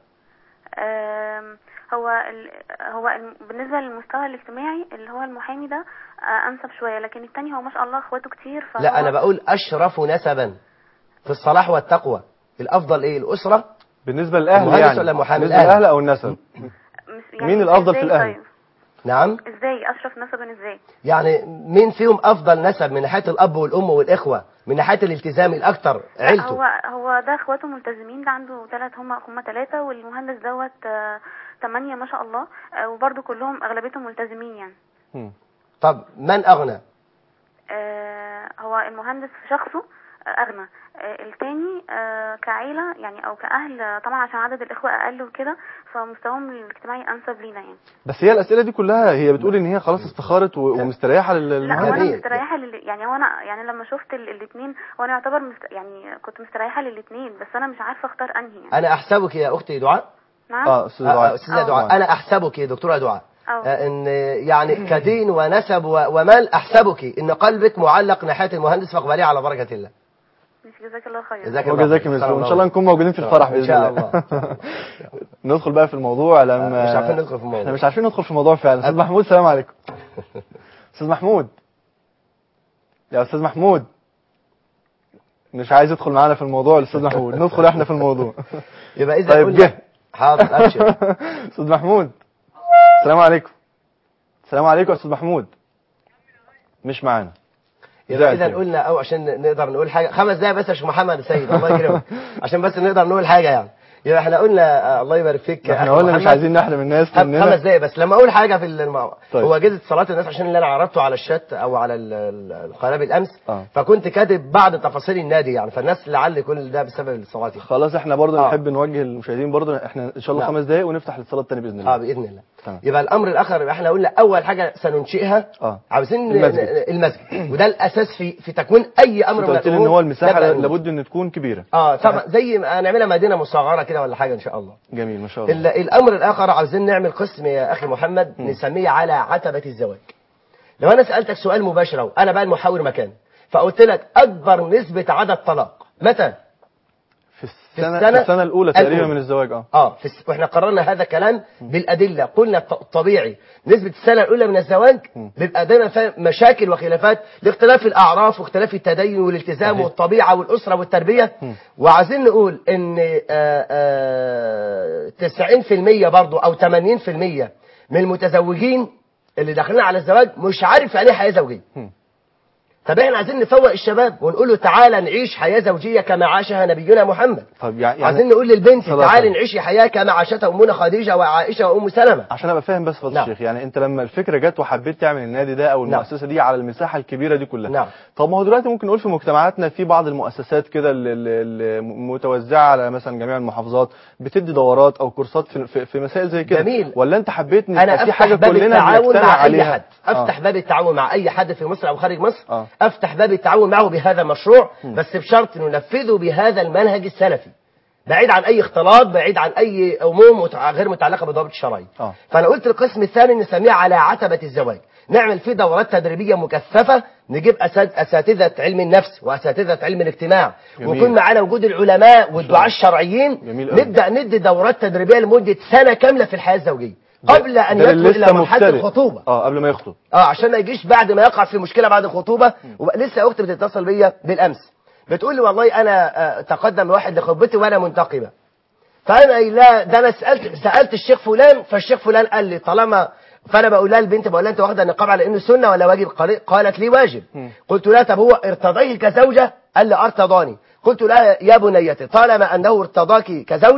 Speaker 6: آم، هو ال... هو الم- بالنسبه للمستوى الاجتماعي اللي هو المحامي ده آه، انسب شويه لكن التاني هو ما شاء الله اخواته كتير فهو
Speaker 2: لا انا بقول اشرف نسبا في الصلاح والتقوى الافضل ايه الاسره
Speaker 1: بالنسبه للاهل
Speaker 2: المهندس
Speaker 1: يعني
Speaker 2: ولا المحامي؟
Speaker 1: بالنسبه
Speaker 2: الأهل.
Speaker 1: للاهل او النسب
Speaker 6: مس-
Speaker 1: مين الأفضل في
Speaker 6: إزاي
Speaker 1: الأهل؟
Speaker 6: طيب؟
Speaker 2: نعم
Speaker 6: ازاي اشرف نسبا ازاي
Speaker 2: يعني مين فيهم افضل نسب من ناحيه الاب والام والاخوه من ناحيه الالتزام الاكثر
Speaker 6: لا،
Speaker 2: عيلته
Speaker 6: هو هو ده اخواته ملتزمين ده عنده ثلاث هم هم ثلاثه والمهندس دوت آه، تمانية ما شاء الله آه، وبرضه كلهم اغلبيتهم ملتزمين يعني
Speaker 1: مم.
Speaker 2: طب من اغنى
Speaker 6: آه، هو المهندس في شخصه آه، اغنى آه، التاني آه، كعيله يعني او كاهل آه، طبعا عشان عدد الاخوه اقل وكده فمستواهم الاجتماعي انسب لينا يعني
Speaker 1: بس هي الاسئله دي كلها هي بتقول ان هي خلاص استخارت و- ومستريحه لل-
Speaker 6: لا هو
Speaker 1: للمهندس
Speaker 6: انا
Speaker 2: جميل.
Speaker 6: مستريحه لل... يعني هو انا يعني لما شفت الاثنين وانا يعتبر مست... يعني كنت مستريحه للاثنين بس انا مش عارفه اختار انهي يعني
Speaker 2: انا احسبك يا اختي دعاء
Speaker 6: نعم
Speaker 1: اه استاذ
Speaker 2: آه، آه،
Speaker 1: دعاء
Speaker 2: استاذه
Speaker 6: آه.
Speaker 2: دعاء انا احسبك يا دكتوره دعاء
Speaker 6: أو.
Speaker 2: آه، ان يعني كدين ونسب و- ومال احسبك ان قلبك معلق ناحيه المهندس فاقبليه على بركه الله
Speaker 6: مش جزاك الله خير
Speaker 2: جزاك الله
Speaker 1: وجزاك
Speaker 2: خير.
Speaker 1: مثله
Speaker 2: صلى
Speaker 1: وان
Speaker 2: الله
Speaker 1: شاء الله نكون موجودين في الفرح
Speaker 2: إن
Speaker 1: باذن
Speaker 2: شاء
Speaker 1: الله ندخل بقى في الموضوع لما
Speaker 2: مش عارفين ندخل في الموضوع.
Speaker 1: احنا مش عارفين ندخل في الموضوع فعلا استاذ محمود السلام عليكم استاذ محمود يا استاذ محمود مش عايز يدخل معانا في الموضوع الاستاذ محمود ندخل احنا في الموضوع
Speaker 2: يبقى اذا
Speaker 1: طيب
Speaker 2: قلنا-
Speaker 1: جه
Speaker 2: حاضر ابشر
Speaker 1: استاذ محمود السلام عليكم السلام عليكم يا استاذ محمود مش معانا
Speaker 2: يبقى
Speaker 1: زعل
Speaker 2: اذا
Speaker 1: كده.
Speaker 2: قلنا او عشان نقدر نقول حاجه خمس دقايق بس يا شيخ محمد سيد الله يكرمك عشان بس نقدر نقول حاجه يعني يبقى احنا قلنا آه، الله يبارك فيك
Speaker 1: احنا
Speaker 2: أخي
Speaker 1: قلنا مش
Speaker 2: محمد.
Speaker 1: عايزين نحرم الناس
Speaker 2: خم-
Speaker 1: مننا
Speaker 2: خمس دقايق بس لما اقول حاجه في الموضوع
Speaker 1: طيب.
Speaker 2: هو جزء صلاه الناس عشان اللي انا عرضته على الشات او على ال- ال- القناه بالامس
Speaker 1: آه.
Speaker 2: فكنت كاتب بعض تفاصيل النادي يعني فالناس لعل كل ده بسبب الصلاه دي.
Speaker 1: خلاص احنا برضه
Speaker 2: آه.
Speaker 1: نحب نوجه للمشاهدين برضه احنا ان شاء الله
Speaker 2: نعم.
Speaker 1: خمس دقايق ونفتح للصلاه الثانيه باذن الله
Speaker 2: اه باذن الله
Speaker 1: تمام.
Speaker 2: يبقى الامر الاخر يبقى احنا قلنا اول حاجه سننشئها
Speaker 1: اه
Speaker 2: عاوزين
Speaker 1: المسجد.
Speaker 2: المسجد, المسجد. وده الاساس في في تكوين اي امر
Speaker 1: انت
Speaker 2: من
Speaker 1: قلت لي ان
Speaker 2: الأمور
Speaker 1: هو المساحه
Speaker 2: نبدأ نقول.
Speaker 1: لابد ان تكون كبيره
Speaker 2: اه طبعا زي ما هنعملها مدينه مصغره كده ولا حاجه ان شاء الله
Speaker 1: جميل ما شاء الله
Speaker 2: ال- الامر الاخر عاوزين نعمل قسم يا اخي محمد نسميه على عتبه الزواج لو انا سالتك سؤال مباشر أهو، انا بقى المحاور مكان فقلت لك اكبر نسبه عدد طلاق متى
Speaker 1: في السنه
Speaker 2: السنة
Speaker 1: في السنه الاولى تقريبا
Speaker 2: الأولى.
Speaker 1: من الزواج اه
Speaker 2: اه في الس... واحنا قررنا هذا الكلام بالادله قلنا الط- الطبيعي نسبه السنه الاولى من الزواج بيبقى دايما فيها مشاكل وخلافات لاختلاف الاعراف واختلاف التدين والالتزام
Speaker 1: صحيح.
Speaker 2: والطبيعه والاسره والتربيه وعايزين نقول ان آه، آه، 90% برضو او 80% من المتزوجين اللي داخلين على الزواج مش عارف يعني ايه حياه زوجيه طب احنا عايزين نفوق الشباب ونقول له تعالى نعيش حياه زوجيه كما عاشها نبينا محمد
Speaker 1: طب يعني
Speaker 2: عايزين نقول للبنت
Speaker 1: صلى الله
Speaker 2: تعالي
Speaker 1: عليه
Speaker 2: نعيشي حياه كما عاشتها امنا خديجه وعائشه وام سلمه
Speaker 1: عشان ابقى فاهم بس فضل
Speaker 2: نعم.
Speaker 1: الشيخ يعني انت لما الفكره جت وحبيت تعمل النادي ده او
Speaker 2: نعم.
Speaker 1: المؤسسه دي على المساحه الكبيره دي كلها
Speaker 2: نعم.
Speaker 1: طب ما هو دلوقتي ممكن نقول في مجتمعاتنا في بعض المؤسسات كده اللي- اللي اللي متوزعه على مثلا جميع المحافظات بتدي دورات او كورسات في, في, في مسائل زي كده
Speaker 2: جميل.
Speaker 1: ولا انت حبيت ان
Speaker 2: انا
Speaker 1: يبقى في
Speaker 2: افتح
Speaker 1: حاجه
Speaker 2: باب
Speaker 1: كلنا
Speaker 2: التعاون
Speaker 1: بنجتمع
Speaker 2: مع اي
Speaker 1: عليها
Speaker 2: حد افتح باب التعاون مع اي حد في مصر او خارج مصر
Speaker 1: آه.
Speaker 2: افتح باب التعاون معه بهذا المشروع بس بشرط ننفذه بهذا المنهج السلفي بعيد عن اي اختلاط بعيد عن اي امور متع- غير متعلقه بالضوابط الشرعيه
Speaker 1: آه.
Speaker 2: فانا قلت القسم الثاني نسميه على عتبه الزواج نعمل فيه دورات تدريبيه مكثفه نجيب أسات- اساتذه علم النفس واساتذه علم الاجتماع
Speaker 1: جميل.
Speaker 2: ويكون معانا وجود العلماء والدعاة الشرعيين
Speaker 1: جميل أوي.
Speaker 2: نبدا ندي دورات تدريبيه لمده سنه كامله في الحياه الزوجيه قبل ان
Speaker 1: ده
Speaker 2: يدخل
Speaker 1: اللي
Speaker 2: الى
Speaker 1: لسه
Speaker 2: مرحله
Speaker 1: مبتدئ.
Speaker 2: الخطوبه
Speaker 1: اه قبل ما يخطب
Speaker 2: اه عشان ما يجيش بعد ما يقع في مشكله بعد الخطوبه وبقى لسه اختي بتتصل بيا بالامس بتقول لي والله انا آه، تقدم واحد لخطبتي وانا منتقبه فانا قايل لها ده انا سالت سالت الشيخ فلان فالشيخ فلان قال لي طالما فانا بقول لها البنت بقول لها انت واخده النقاب على انه سنه ولا واجب قال- قالت لي واجب قلت لها طب هو ارتضيه كزوجه قال لي ارتضاني قلت لها يا بنيتي طالما انه ارتضاك كزوجه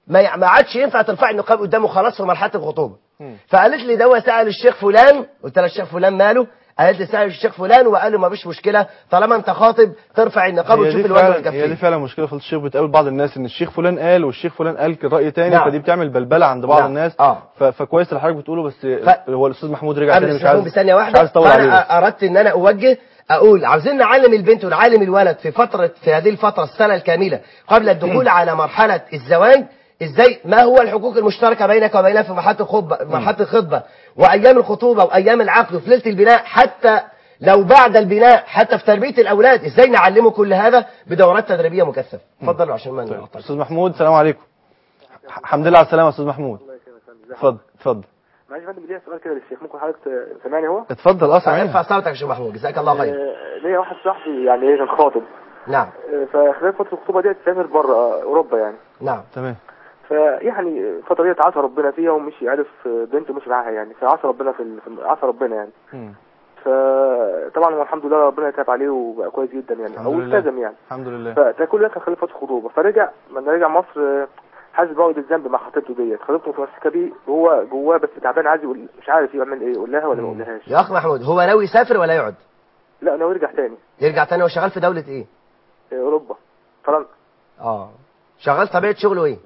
Speaker 2: ما ي- ما عادش ينفع ترفع النقاب قدامه خلاص في مرحله الخطوبه
Speaker 1: مم.
Speaker 2: فقالت لي ده سال الشيخ فلان قلت لها الشيخ فلان ماله قالت لي سال الشيخ فلان وقال له ما فيش مشكله طالما انت خاطب ترفع النقاب
Speaker 1: هي
Speaker 2: وتشوف
Speaker 1: دي
Speaker 2: الوجه
Speaker 1: فعلا هي دي
Speaker 2: والكفين
Speaker 1: فعلا مشكله فضيله الشيخ بتقابل بعض الناس ان الشيخ فلان قال والشيخ فلان قال راي تاني
Speaker 2: نعم.
Speaker 1: فدي بتعمل بلبله عند بعض
Speaker 2: نعم.
Speaker 1: الناس
Speaker 2: آه.
Speaker 1: ف- فكويس اللي حضرتك بتقوله بس هو الاستاذ محمود رجع
Speaker 2: قبل
Speaker 1: تاني مش
Speaker 2: السلام
Speaker 1: عايز
Speaker 2: بثانيه
Speaker 1: مش
Speaker 2: واحده
Speaker 1: عايز اطول عليه بس.
Speaker 2: فانا اردت ان انا اوجه اقول عاوزين نعلم البنت ونعلم الولد في فتره في هذه الفتره السنه الكامله قبل الدخول على مرحله الزواج ازاي ما هو الحقوق المشتركه بينك وبينها في مرحله الخطبه مرحله الخطبه وايام الخطوبه وايام العقد وفي ليله البناء حتى لو بعد البناء حتى في تربيه الاولاد ازاي نعلمه كل هذا بدورات تدريبيه مكثفه اتفضلوا عشان ما نقطعش
Speaker 1: استاذ محمود السلام عليكم ح- الحمد لله على السلامه يا استاذ محمود اتفضل اتفضل
Speaker 7: معلش يا فندم ليا سؤال كده للشيخ ممكن حضرتك ت- سامعني هو؟
Speaker 1: اتفضل اه سامعين
Speaker 2: ارفع صوتك يا شيخ محمود جزاك الله خير
Speaker 7: آه، ليا واحد صاحبي يعني ايه كان خاطب
Speaker 2: نعم
Speaker 7: آه، فخلال فترة الخطوبة ديت سافر بره اوروبا يعني
Speaker 2: نعم
Speaker 1: تمام
Speaker 7: فيعني الفترة ديت عصى ربنا فيها ومشي عرف بنت مشي معاها يعني فعصى ربنا في ال- في- عصى ربنا يعني
Speaker 1: مم.
Speaker 7: فطبعا هو الحمد لله ربنا تاب عليه وبقى كويس جدا يعني
Speaker 1: الحمد
Speaker 7: او
Speaker 1: لله.
Speaker 7: التزم يعني
Speaker 1: الحمد لله
Speaker 7: فده كل ده كان خلال فترة الخطوبة فرجع لما رجع مصر آه، حاسس بعد الذنب مع خطيبته ديت خطيبته متمسكة بيه وهو جواه بس تعبان عايز يقول مش عارف يعمل ايه يقول لها ولا ما يقولهاش
Speaker 2: يا اخ محمود هو ناوي يسافر ولا يقعد
Speaker 7: لا انا يرجع تاني
Speaker 2: يرجع تاني هو شغال في دوله ايه
Speaker 7: آه، اوروبا فرنسا
Speaker 2: اه شغال طبيعه شغله ايه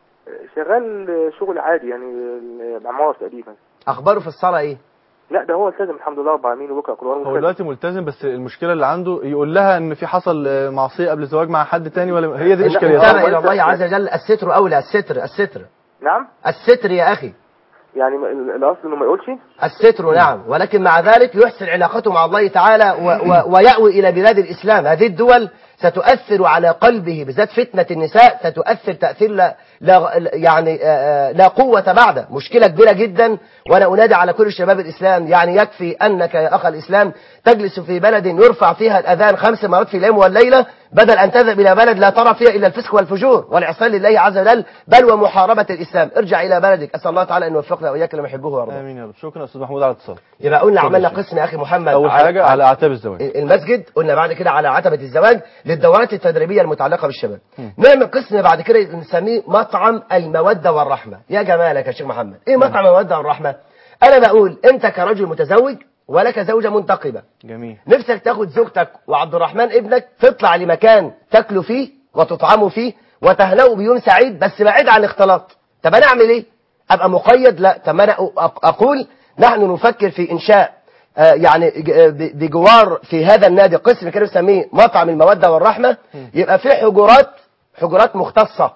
Speaker 7: شغال شغل عادي يعني معمار تقريبا
Speaker 2: اخباره في الصلاه ايه
Speaker 7: لا ده هو التزم الحمد لله رب العالمين وبكى قرآن
Speaker 1: هو
Speaker 7: وملتزم.
Speaker 1: دلوقتي ملتزم بس المشكله اللي عنده يقول لها ان في حصل آه، معصيه قبل الزواج مع حد تاني ولا هي دي الاشكاليه
Speaker 2: انتبه
Speaker 1: صح؟
Speaker 2: الى الله عز وجل الستر اولى الستر الستر
Speaker 7: نعم
Speaker 2: الستر يا اخي
Speaker 7: يعني ما- ال- الاصل انه ما يقولش
Speaker 2: الستر نعم ولكن مع ذلك يحسن علاقته مع الله تعالى و و ويأوي إلى بلاد الإسلام هذه الدول ستؤثر على قلبه بالذات فتنة النساء ستؤثر تأثير لا, لا يعني آه، آه، لا قوة بعده مشكلة كبيرة جدا وأنا أنادي على كل شباب الإسلام يعني يكفي أنك يا أخ الإسلام تجلس في بلد يرفع فيها الأذان خمس مرات في اليوم والليلة بدل أن تذهب إلى بلد لا ترى فيها إلا الفسق والفجور والعصيان لله عز وجل بل ومحاربة الإسلام ارجع إلى بلدك أسأل الله تعالى أن يوفقنا وإياك لما يحبه ويرضاه
Speaker 1: امين يا رب شكرا يا استاذ محمود على الاتصال
Speaker 2: يبقى قلنا
Speaker 1: اتفضل
Speaker 2: عملنا
Speaker 1: يا شيخ.
Speaker 2: قسم يا اخي محمد
Speaker 1: اول حاجه على اعتاب الزواج
Speaker 2: المسجد قلنا بعد كده على عتبة الزواج للدورات التدريبية المتعلقة بالشباب نعمل قسم بعد كده نسميه مطعم المودة والرحمة يا جمالك يا شيخ محمد ايه مطعم المودة والرحمة انا بقول انت كرجل متزوج ولك زوجة منتقبة
Speaker 1: جميل
Speaker 2: نفسك تاخد زوجتك وعبد الرحمن ابنك تطلع لمكان تاكلوا فيه وتطعموا فيه وتهنئوا بيوم سعيد بس بعيد عن الاختلاط طب انا اعمل ايه ابقى مقيد لا طب ما انا أ- اقول نحن نفكر في انشاء آه، يعني ج- آه، ب- بجوار في هذا النادي قسم كده نسميه مطعم المودة والرحمة يبقى في حجرات حجرات مختصة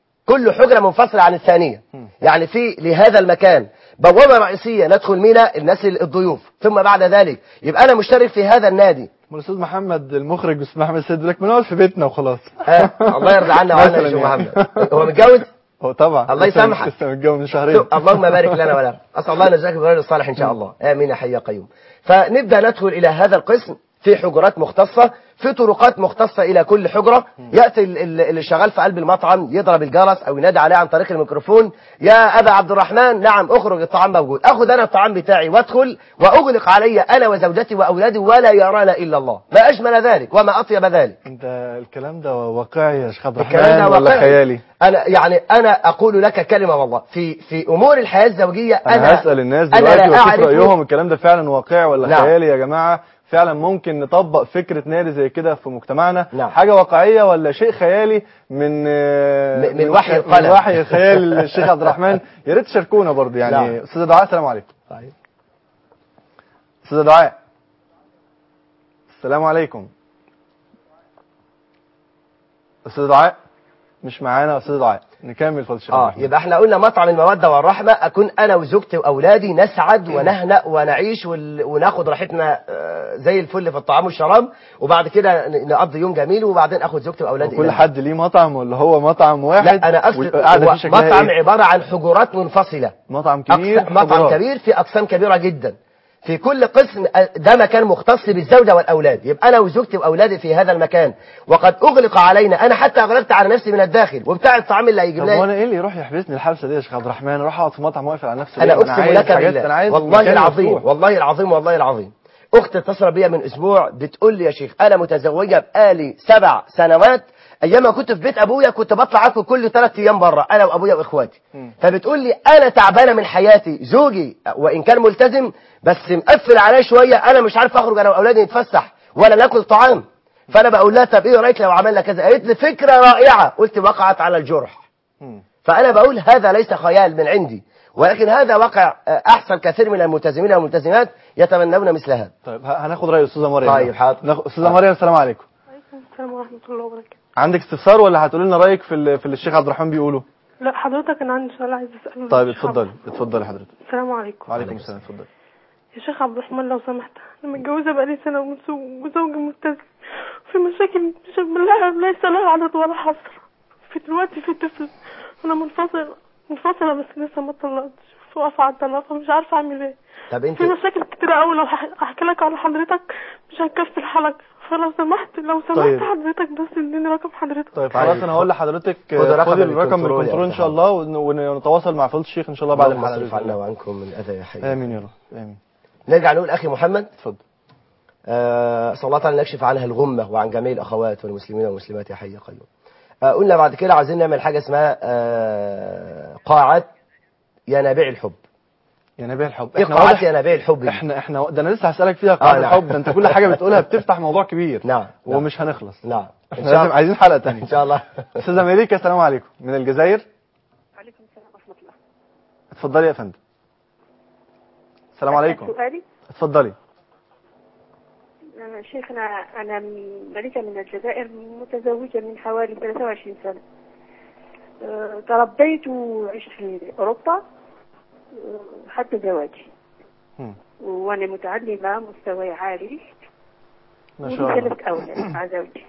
Speaker 2: كل حجرة منفصلة عن الثانية يعني في لهذا المكان بوابة رئيسية ندخل منها الناس الضيوف ثم بعد ذلك يبقى أنا مشترك في هذا النادي
Speaker 1: الاستاذ محمد المخرج استاذ محمد سيد يقول لك بنقعد في بيتنا وخلاص
Speaker 2: آه، الله يرضى عنا وعنا
Speaker 1: مثلاً
Speaker 2: يا شيخ
Speaker 1: يعني.
Speaker 2: محمد هو متجوز
Speaker 1: هو طبعا
Speaker 2: الله
Speaker 1: لسه-
Speaker 2: يسامحك.
Speaker 1: لسه متجوز من شهرين
Speaker 2: شوف، اللهم بارك لنا ولا اسال الله ان يجزاك بالرجل الصالح ان شاء الله امين يا حي يا قيوم فنبدا ندخل الى هذا القسم في حجرات مختصه في طرقات مختصه الى كل حجره ياتي ال- ال- اللي شغال في قلب المطعم يضرب الجرس او ينادي عليه عن طريق الميكروفون يا ابا عبد الرحمن نعم اخرج الطعام موجود اخذ انا الطعام بتاعي وادخل واغلق علي انا وزوجتي واولادي ولا يرانا الا الله ما اجمل ذلك وما اطيب ذلك
Speaker 1: انت الكلام ده واقعي يا شيخ عبد
Speaker 2: الكلام
Speaker 1: الرحمن
Speaker 2: ده
Speaker 1: ولا
Speaker 2: واقعي.
Speaker 1: خيالي
Speaker 2: انا يعني انا اقول لك كلمه والله في في امور الحياه الزوجيه
Speaker 1: انا,
Speaker 2: انا
Speaker 1: هسال الناس
Speaker 2: أنا
Speaker 1: دلوقتي
Speaker 2: لا
Speaker 1: واشوف
Speaker 2: أعرف
Speaker 1: رايهم الكلام ده فعلا واقعي ولا
Speaker 2: نعم.
Speaker 1: خيالي يا جماعه فعلا ممكن نطبق فكره نادي زي كده في مجتمعنا
Speaker 2: نعم.
Speaker 1: حاجه واقعيه ولا شيء خيالي من
Speaker 2: من- من وحي القلم.
Speaker 1: من وحي خيال الشيخ عبد الرحمن يا ريت تشاركونا برضه يعني
Speaker 2: نعم.
Speaker 1: استاذه دعاء السلام عليكم
Speaker 2: طيب.
Speaker 1: استاذه دعاء السلام عليكم استاذه دعاء مش معانا استاذه دعاء نكمل فضل الشيخ عبد
Speaker 2: اه
Speaker 1: الرحمن
Speaker 2: يبقى احنا قلنا مطعم المودة والرحمة اكون انا وزوجتي واولادي نسعد ونهنأ ونعيش وال- وناخد راحتنا آه، زي الفل في الطعام والشراب وبعد كده ن- نقضي يوم جميل وبعدين اخد زوجتي واولادي
Speaker 1: كل
Speaker 2: إلى
Speaker 1: حد ليه مطعم ولا هو مطعم واحد
Speaker 2: لا انا اقصد
Speaker 1: والقعدة
Speaker 2: هو
Speaker 1: فيه شكلها
Speaker 2: مطعم
Speaker 1: إيه؟
Speaker 2: عبارة عن حجرات منفصلة
Speaker 1: مطعم كبير
Speaker 2: أقسام- مطعم
Speaker 1: حجرات.
Speaker 2: كبير في اقسام كبيرة جدا في كل قسم آه، ده مكان مختص بالزوجة والاولاد يبقى انا وزوجتي واولادي في هذا المكان وقد اغلق علينا انا حتى اغلقت على نفسي من الداخل وبتاع الطعام اللي هيجيب
Speaker 1: طب
Speaker 2: لنا
Speaker 1: وانا ايه اللي يروح يحبسني الحبسه دي يا شيخ عبد الرحمن اروح اقعد في مطعم واقف على نفسي
Speaker 2: انا
Speaker 1: ليه؟
Speaker 2: اقسم
Speaker 1: عايز
Speaker 2: لك
Speaker 1: حاجات-
Speaker 2: بالله
Speaker 1: انا عايز
Speaker 2: والله
Speaker 1: مكان
Speaker 2: العظيم
Speaker 1: مفتوح.
Speaker 2: والله العظيم والله العظيم اخت اتصل بيا من اسبوع بتقول لي يا شيخ انا متزوجه بقالي سبع سنوات ايام ما كنت في بيت ابويا كنت بطلع اكل كل ثلاث ايام بره انا وابويا واخواتي
Speaker 1: مم.
Speaker 2: فبتقول لي انا تعبانه من حياتي زوجي وان كان ملتزم بس مقفل عليا شويه انا مش عارف اخرج انا واولادي نتفسح ولا ناكل طعام فانا بقول لها طب ايه رايك لو عملنا كذا قالت لي فكره رائعه قلت وقعت على الجرح
Speaker 1: مم.
Speaker 2: فأنا بقول هذا ليس خيال من عندي ولكن هذا واقع آه، أحسن كثير من الملتزمين والملتزمات يتمنون مثل هذا
Speaker 1: طيب ه- هناخد راي استاذه مريم
Speaker 2: طيب، حاضر.
Speaker 1: ناخد- استاذه مريم السلام عليكم
Speaker 8: عليكم السلام ورحمة الله وبركاته
Speaker 1: عندك استفسار ولا هتقول لنا رايك في اللي في اللي الشيخ عبد الرحمن بيقوله
Speaker 8: لا حضرتك أنا عندي سؤال عايز أسأله
Speaker 1: طيب
Speaker 8: للشيخ
Speaker 1: اتفضلي
Speaker 8: عبد-
Speaker 1: اتفضلي حضرتك
Speaker 8: السلام عليكم
Speaker 1: وعليكم السلام اتفضلي
Speaker 8: يا شيخ عبد الرحمن لو سمحت أنا متجوزة بقالي سنة ونص وزوجي ملتزم في مشاكل مش لا ليس لها عدد ولا حصر في دلوقتي في طفل أنا منفصلة منفصلة بس لسه ما طلقتش واقفة على الطلاق مش عارفة أعمل إيه
Speaker 2: طب أنت
Speaker 8: في مشاكل كتيرة أوي لو هح- هحكي لك على حضرتك مش هنكفي الحلقة فلو سمحت لو سمحت
Speaker 1: طيب.
Speaker 8: حضرتك بس اديني رقم حضرتك
Speaker 1: طيب خلاص انا هقول لحضرتك
Speaker 2: خد
Speaker 1: آه،
Speaker 2: رقم
Speaker 1: خدي الرقم من
Speaker 2: الكنترول
Speaker 1: الكنترول ان
Speaker 2: يا
Speaker 1: شاء الله ون- ونتواصل مع فضيله الشيخ ان شاء الله بعد
Speaker 2: اللهم
Speaker 1: الحلقه
Speaker 2: اصرف
Speaker 1: بإذن
Speaker 2: عنا
Speaker 1: الله.
Speaker 2: وعنكم من أذى يا حي
Speaker 1: امين يا رب امين
Speaker 2: نرجع نقول أخي محمد
Speaker 1: اتفضل
Speaker 2: آه، أسأل الله تعالى أن يكشف عنها الغمة وعن جميع الأخوات والمسلمين والمسلمات يا حي يا قيوم آه، قلنا بعد كده عايزين نعمل حاجة اسمها آه، قاعة ينابيع الحب
Speaker 1: يا نبي الحب
Speaker 2: ايه
Speaker 1: احنا
Speaker 2: قاعة
Speaker 1: واضح
Speaker 2: ينابيع الحب دي؟
Speaker 1: احنا احنا ده انا لسه هسالك فيها قاعده
Speaker 2: آه، نعم.
Speaker 1: الحب ده انت كل حاجه بتقولها بتفتح موضوع كبير
Speaker 2: نعم نعم.
Speaker 1: ومش هنخلص
Speaker 2: نعم إن
Speaker 1: احنا
Speaker 2: شاء
Speaker 1: لازم
Speaker 2: الله
Speaker 1: عايزين حلقه تانية
Speaker 2: إن شاء الله
Speaker 1: استاذه مليكه السلام عليكم من الجزائر
Speaker 9: وعليكم السلام ورحمة الله
Speaker 1: اتفضلي يا فندم السلام عليكم
Speaker 9: سؤالي
Speaker 1: اتفضلي
Speaker 9: آه، شيخنا أنا ملكة من الجزائر متزوجة من حوالي 23 سنة آه، تربيت وعشت في أوروبا آه، حتى زواجي
Speaker 1: مم.
Speaker 9: وأنا متعلمة مستوى عالي
Speaker 1: ما شاء الله
Speaker 9: وثلاث أولاد مع زوجي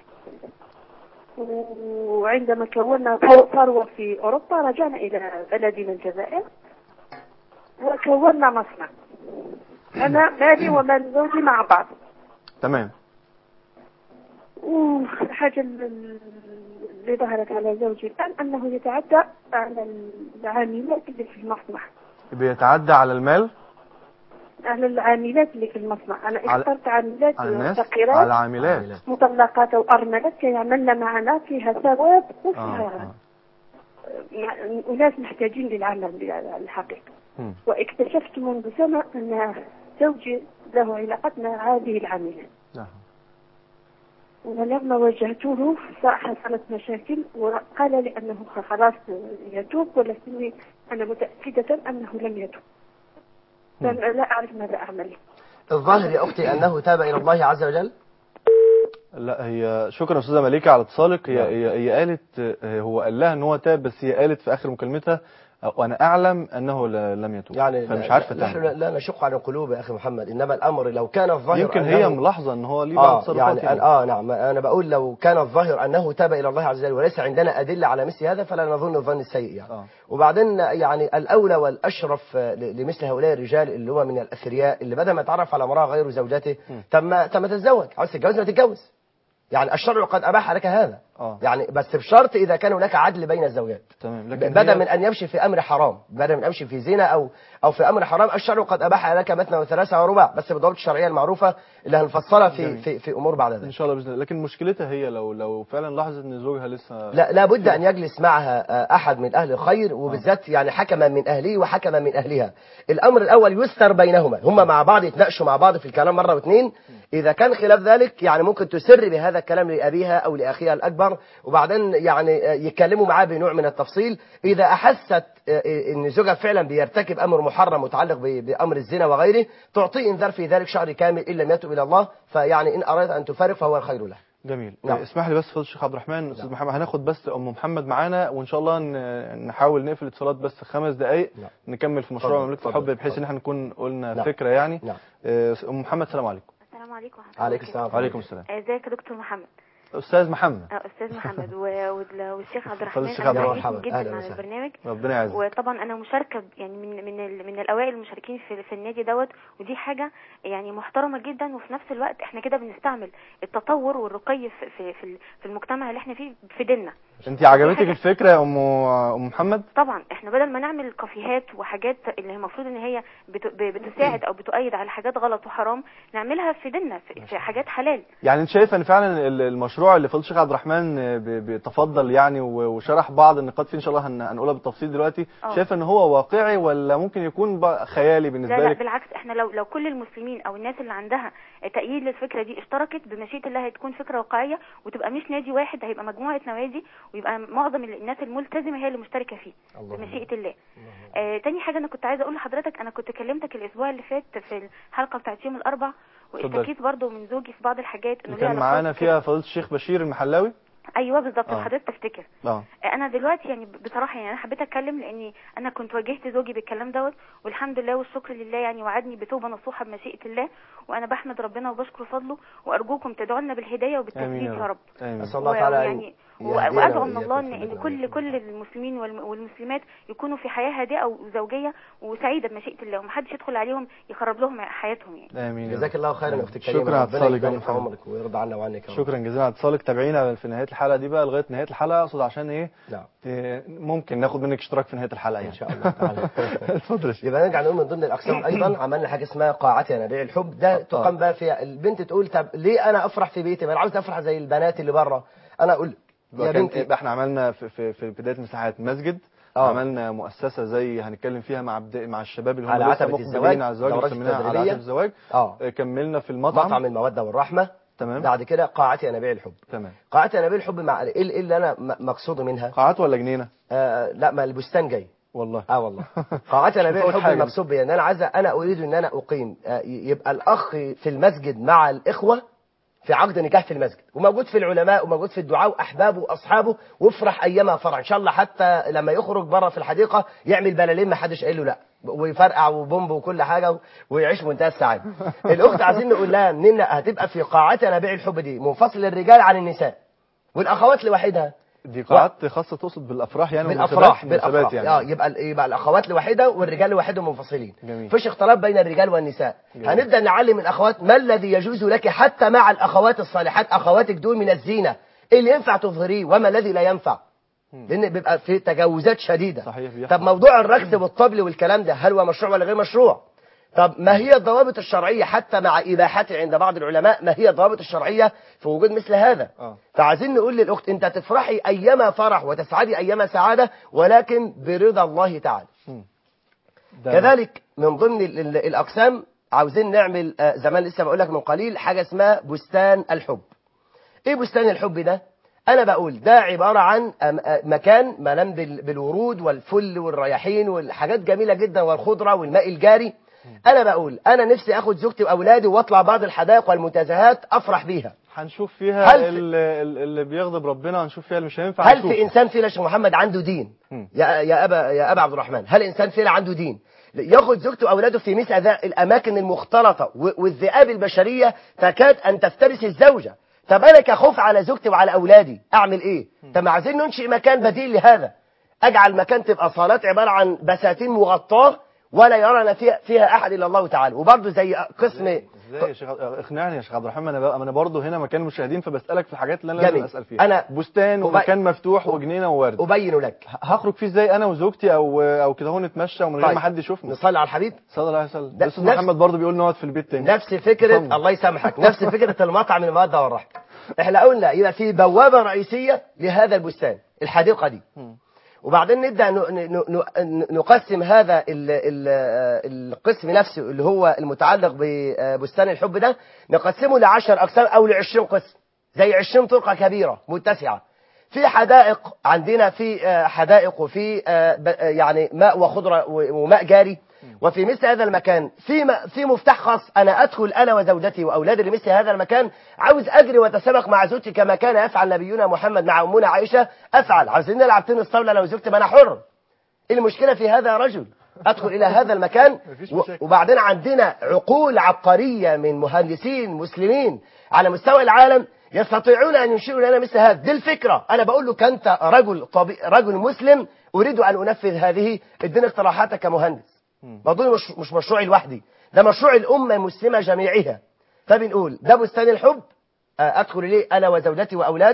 Speaker 9: وعندما كونا ثروة في أوروبا رجعنا إلى بلدنا الجزائر وكونا مصنع أنا مالي ومال زوجي مع بعض
Speaker 1: تمام
Speaker 9: والحاجة اللي ظهرت على زوجي الآن أنه يتعدى على العاملات اللي في المصنع
Speaker 1: بيتعدى على المال
Speaker 9: على العاملات اللي في المصنع أنا
Speaker 1: على-
Speaker 9: اخترت عاملات
Speaker 1: على الناس
Speaker 9: فقيرات
Speaker 1: على العاملات
Speaker 9: مطلقات أو أرملات يعملن معنا فيها ثواب
Speaker 1: اه
Speaker 9: وفيها
Speaker 1: اه
Speaker 9: أناس محتاجين للعمل على الحقيقة
Speaker 1: مم.
Speaker 9: واكتشفت منذ سنة أن زوجي له علاقة مع هذه العاملة
Speaker 1: نعم.
Speaker 9: ولما واجهته حصلت مشاكل وقال لي أنه خلاص يتوب ولكني أنا متأكدة أنه لم يتوب
Speaker 1: مم.
Speaker 9: لا لا أعرف ماذا أعمل
Speaker 2: الظاهر يا أختي أنه تاب إلى الله عز وجل
Speaker 1: لا هي شكرا استاذه مليكه على اتصالك هي
Speaker 2: نعم.
Speaker 1: هي, هي قالت آه، هو قال لها ان هو تاب بس هي قالت في اخر مكالمتها آه، وانا اعلم انه ل- لم يتوب
Speaker 2: يعني
Speaker 1: فمش
Speaker 2: لا-
Speaker 1: عارفه
Speaker 2: نحن
Speaker 1: تعمل
Speaker 2: لا نشق عن القلوب يا أخي محمد إنما الأمر لو كان الظاهر
Speaker 1: يمكن هي
Speaker 2: أنه-
Speaker 1: ملاحظه ان هو ليه بعض
Speaker 2: آه
Speaker 1: التصرفات
Speaker 2: يعني أنا- آه نعم أنا بقول لو كان الظاهر أنه تاب إلى الله عز وجل وليس عندنا أدلة على مثل هذا فلا نظن الظن السيء يعني
Speaker 1: آه.
Speaker 2: وبعدين يعني الأولى والأشرف آه، ل- لمثل هؤلاء الرجال اللي هو من الأثرياء اللي بدل ما يتعرف على امرأة غير زوجته تم تم تتزوج عاوز تتجوز ما تتجوز يعني الشرع قد أباح لك هذا
Speaker 1: اه
Speaker 2: يعني بس بشرط إذا كان هناك عدل بين الزوجات
Speaker 1: تمام لكن
Speaker 2: بدل
Speaker 1: هي-
Speaker 2: من ان يمشي في امر حرام بدل من يمشي في زنا او او في امر حرام الشرع قد اباح لك مثنى وثلاثه ورباع بس بالضبط الشرعيه المعروفه اللي هنفصلها في
Speaker 1: جميل.
Speaker 2: في في امور بعد
Speaker 1: ان
Speaker 2: ذلك
Speaker 1: شاء الله باذن الله لكن مشكلتها هي لو لو فعلا لاحظت ان زوجها لسه
Speaker 2: لا لا بد ان يجلس معها آه، احد من اهل الخير وبالذات يعني حكما من اهله وحكما من اهلها الامر الاول يستر بينهما هم مع بعض يتناقشوا مع بعض في الكلام مره واثنين اذا كان خلاف ذلك يعني ممكن تسر بهذا الكلام لابيها او لاخيها الاكبر وبعدين يعني آه، يتكلموا معاه بنوع من التفصيل اذا احست آه، آه، ان زوجها فعلا بيرتكب امر محرم متعلق ب- بامر الزنا وغيره تعطيه انذار في ذلك شهر كامل ان لم يتب الى الله فيعني ان اراد ان تفارق فهو الخير له
Speaker 1: جميل
Speaker 2: نعم.
Speaker 1: نعم. اسمح لي بس فضل الشيخ عبد الرحمن استاذ محمد هناخد بس ام محمد معانا وان شاء الله ن- نحاول نقفل الاتصالات بس خمس دقائق
Speaker 2: نعم.
Speaker 1: نكمل في مشروع
Speaker 2: اتفضل،
Speaker 1: مملكه
Speaker 2: اتفضل،
Speaker 1: الحب بحيث
Speaker 2: اتفضل.
Speaker 1: ان احنا نكون قلنا
Speaker 2: نعم.
Speaker 1: فكره يعني
Speaker 2: نعم
Speaker 1: آه، ام محمد السلام عليكم
Speaker 6: السلام عليكم ورحمة الله
Speaker 2: عليك السلام
Speaker 1: وعليكم السلام
Speaker 6: ازيك يا دكتور محمد
Speaker 1: استاذ محمد
Speaker 6: آه، استاذ محمد و- وال- والشيخ عبد الرحمن
Speaker 1: الشيخ
Speaker 6: انا
Speaker 1: عبد
Speaker 2: الرحمن.
Speaker 6: سعيد
Speaker 2: أهلا
Speaker 6: جدا على
Speaker 2: وسهلا.
Speaker 6: البرنامج
Speaker 1: ربنا يعزك
Speaker 6: وطبعا انا مشاركه ب- يعني من من ال- من الاوائل المشاركين في في النادي دوت ودي حاجه يعني محترمه جدا وفي نفس الوقت احنا كده بنستعمل التطور والرقي في في في ال- في المجتمع اللي احنا فيه في ديننا
Speaker 1: انت عجبتك الفكره يا ام ام محمد
Speaker 10: طبعا احنا بدل ما نعمل كافيهات وحاجات اللي هي المفروض ان هي بت- ب- بتساعد او بتؤيد على حاجات غلط وحرام نعملها في ديننا في, في حاجات حلال
Speaker 1: يعني انت شايفه ان فعلا ال- المشروع اللي فضل الشيخ عبد الرحمن ب- بيتفضل يعني و- وشرح بعض النقاط فيه ان شاء الله هن- هنقولها بالتفصيل دلوقتي
Speaker 10: اه.
Speaker 1: شايفه ان هو واقعي ولا ممكن يكون بقى خيالي بالنسبه
Speaker 10: لا لا
Speaker 1: لك
Speaker 10: بالعكس احنا لو لو كل المسلمين او الناس اللي عندها تأييد للفكره دي اشتركت بمشيئه الله هتكون فكره واقعيه وتبقى مش نادي واحد هيبقى مجموعه نوادي ويبقى معظم الناس الملتزمه هي اللي مشتركه فيه بمشيئه الله آه تاني حاجه انا كنت عايزه اقول لحضرتك انا كنت كلمتك الاسبوع اللي فات في الحلقه بتاعت يوم الاربع
Speaker 1: اتفضلي.
Speaker 10: واشتكيت برضو من زوجي في بعض الحاجات انه
Speaker 1: اللي
Speaker 10: ليه
Speaker 1: كان
Speaker 10: علاقات
Speaker 1: معانا
Speaker 10: كده.
Speaker 1: فيها فضيله الشيخ بشير المحلاوي
Speaker 10: ايوه بالظبط
Speaker 1: اه.
Speaker 10: حضرتك تفتكر
Speaker 1: اه
Speaker 10: انا دلوقتي يعني بصراحه يعني انا حبيت اتكلم لاني انا كنت واجهت زوجي بالكلام دوت والحمد لله والشكر لله يعني وعدني بتوبه نصوحه بمشيئه الله وانا بحمد ربنا وبشكر فضله وارجوكم تدعوا لنا بالهدايه
Speaker 1: امين
Speaker 10: وبالتثبيت
Speaker 1: يا
Speaker 10: يا
Speaker 1: رب
Speaker 10: رب
Speaker 1: امين
Speaker 2: أسأل الله تعالى أن
Speaker 10: ويعني و-
Speaker 2: يهدينا
Speaker 10: وادعو من
Speaker 2: وإياكم
Speaker 10: الله ان
Speaker 2: في
Speaker 10: ان
Speaker 2: الهدى
Speaker 10: كل كل المسلمين والم- والمسلمات يكونوا في حياه هادئه وزوجيه وسعيده بمشيئه الله ومحدش يدخل عليهم يخرب لهم حياتهم يعني
Speaker 1: امين يا
Speaker 2: جزاك
Speaker 1: رب.
Speaker 2: الله خيرا يا اختي الكريمه
Speaker 1: شكرا على
Speaker 2: ربنا
Speaker 1: اتصالك يا
Speaker 2: يبارك
Speaker 1: أم
Speaker 2: في
Speaker 1: محمد.
Speaker 2: عمرك ويرضى عنا وعنك يا رب.
Speaker 1: شكرا جزيلا على اتصالك تابعينا في نهايه الحلقه دي بقى لغايه نهايه الحلقه اقصد عشان ايه
Speaker 2: نعم
Speaker 1: ت- ممكن ناخد منك اشتراك في نهايه الحلقه يعني
Speaker 2: ان شاء الله تعالى
Speaker 1: اتفضل يا شيخ.
Speaker 2: يبقى نرجع نقول من ضمن الاقسام ايضا عملنا حاجه اسمها قاعه ينابيع الحب ده تقام بقى فيها البنت تقول طب ليه انا افرح في بيتي ما انا عاوز افرح زي البنات اللي بره انا اقول يا
Speaker 1: يا كان
Speaker 2: بنتي
Speaker 1: يبقى احنا عملنا في, في, في بدايه المساحات مسجد
Speaker 2: آه.
Speaker 1: عملنا مؤسسه زي هنتكلم فيها مع بدا... مع الشباب اللي هم
Speaker 2: على
Speaker 1: لسه
Speaker 2: عتبة
Speaker 1: مقبلين
Speaker 2: الزواج،
Speaker 1: على الزواج
Speaker 2: دورات
Speaker 1: وسميناها على
Speaker 2: التدريبية.
Speaker 1: عتبة الزواج
Speaker 2: اه
Speaker 1: آه، كملنا في المطعم
Speaker 2: مطعم الموده والرحمه
Speaker 1: تمام
Speaker 2: بعد كده قاعه ينابيع الحب
Speaker 1: تمام
Speaker 2: قاعه ينابيع الحب مع ايه إيه اللي انا م- مقصوده منها
Speaker 1: قاعات ولا جنينه
Speaker 2: آه لا ما البستان جاي
Speaker 1: والله
Speaker 2: اه والله قاعات ينابيع
Speaker 1: فوت
Speaker 2: الحب
Speaker 1: حاجة.
Speaker 2: المقصود بي ان انا عايز انا اريد ان انا اقيم آه، يبقى الاخ في المسجد مع الاخوه في عقد نكاح في المسجد وموجود في العلماء وموجود في الدعاء واحبابه واصحابه وافرح ايامها فرح ان شاء الله حتى لما يخرج بره في الحديقه يعمل بلالين ما حدش قال له لا ويفرقع وبومب وكل حاجه ويعيش منتهى السعاده الاخت عايزين نقول لها مننا هتبقى في قاعات ينابيع الحب دي منفصل الرجال عن النساء والاخوات لوحدها
Speaker 1: دي قاعات خاصه تقصد بالافراح يعني
Speaker 2: بالافراح
Speaker 1: ومناسبات-
Speaker 2: بالافراح
Speaker 1: يعني
Speaker 2: اه يبقى يبقى الاخوات لوحده والرجال لوحدهم منفصلين
Speaker 1: جميل.
Speaker 2: مفيش اختلاط بين الرجال والنساء
Speaker 1: جميل.
Speaker 2: هنبدا نعلم الاخوات ما الذي يجوز لك حتى مع الاخوات الصالحات اخواتك دول من الزينه إيه اللي ينفع تظهريه وما الذي لا ينفع لان بيبقى في تجاوزات شديده
Speaker 1: صحيح بيحصل.
Speaker 2: طب موضوع الرقص والطبل والكلام ده هل هو مشروع ولا غير مشروع طب ما هي الضوابط الشرعيه حتى مع اباحته عند بعض العلماء ما هي الضوابط الشرعيه في وجود مثل هذا
Speaker 1: اه
Speaker 2: فعايزين نقول للاخت انت تفرحي ايما فرح وتسعدي ايما سعاده ولكن برضا الله تعالى
Speaker 1: ده
Speaker 2: كذلك من ضمن ال- ال- الاقسام عاوزين نعمل آه، زمان لسه بقول لك من قليل حاجه اسمها بستان الحب ايه بستان الحب ده انا بقول ده عباره عن أم- آه، مكان ملم بال- بالورود والفل والرياحين والحاجات جميله جدا والخضره والماء الجاري انا بقول انا نفسي اخد زوجتي واولادي واطلع بعض الحدائق والمنتزهات افرح بيها
Speaker 1: هنشوف فيها
Speaker 2: هل في-
Speaker 1: ال- ال- اللي بيغضب ربنا هنشوف فيها اللي مش هينفع
Speaker 2: هل
Speaker 1: هنشوف.
Speaker 2: في انسان فينا يا شيخ محمد عنده دين
Speaker 1: مم.
Speaker 2: يا يا ابا يا ابا عبد الرحمن هل انسان فينا عنده دين ياخذ زوجته واولاده في مثل هذا الاماكن المختلطه و- والذئاب البشريه تكاد ان تفترس الزوجه طب انا كخوف على زوجتي وعلى اولادي اعمل ايه طب ما عايزين ننشئ مكان بديل لهذا اجعل مكان تبقى صالات عباره عن بساتين مغطاه ولا يرانا فيها فيها احد الا الله تعالى وبرضه زي قسم
Speaker 1: ازاي يا شيخ اقنعني يا شيخ عبد الرحمن انا بقى انا برضه هنا مكان مشاهدين فبسالك في الحاجات اللي انا لازم
Speaker 2: جميل.
Speaker 1: اسال فيها
Speaker 2: أنا
Speaker 1: بستان
Speaker 2: أبي-
Speaker 1: ومكان مفتوح وجنينه وورد
Speaker 2: ابين لك
Speaker 1: هخرج فيه ازاي انا وزوجتي او او كده هو نتمشى ومن غير
Speaker 2: طيب.
Speaker 1: ما حد يشوفنا
Speaker 2: نصلي على الحبيب
Speaker 1: صلى الله عليه وسلم
Speaker 2: ده
Speaker 1: الاستاذ
Speaker 2: نفس-
Speaker 1: محمد برضه بيقول نقعد في البيت تاني
Speaker 2: نفس فكرة
Speaker 1: اتفضل.
Speaker 2: الله يسامحك نفس فكرة المطعم المودة والرحمة احنا قلنا يبقى في بوابة رئيسية لهذا البستان الحديقة دي
Speaker 1: مم.
Speaker 2: وبعدين نبدأ ن- ن- ن- نقسم هذا ال- ال- القسم نفسه اللي هو المتعلق ببستان الحب ده نقسمه لعشر أقسام أو لعشرين قسم زي عشرين طرقة كبيرة متسعة في حدائق عندنا في آه، حدائق وفي آه، ب- آه، يعني ماء وخضرة و- وماء جاري وفي مثل هذا المكان في م- في مفتاح خاص انا ادخل انا وزوجتي واولادي لمثل هذا المكان عاوز اجري واتسابق مع زوجتي كما كان يفعل نبينا محمد مع امنا عائشه افعل عاوزين نلعب تنس طاوله انا وزوجتي ما انا حر ايه المشكله في هذا يا رجل ادخل الى هذا المكان
Speaker 1: مفيش
Speaker 2: و-
Speaker 1: مشاكل.
Speaker 2: وبعدين عندنا عقول عبقريه من مهندسين مسلمين على مستوى العالم يستطيعون ان ينشئوا لنا مثل هذا دي الفكره انا بقول له كنت رجل طبي... رجل مسلم اريد ان انفذ هذه اديني اقتراحاتك كمهندس موضوع مش مش مشروعي لوحدي ده مشروع الامه المسلمه جميعها فبنقول ده بستان الحب آه، ادخل اليه انا وزوجتي واولادي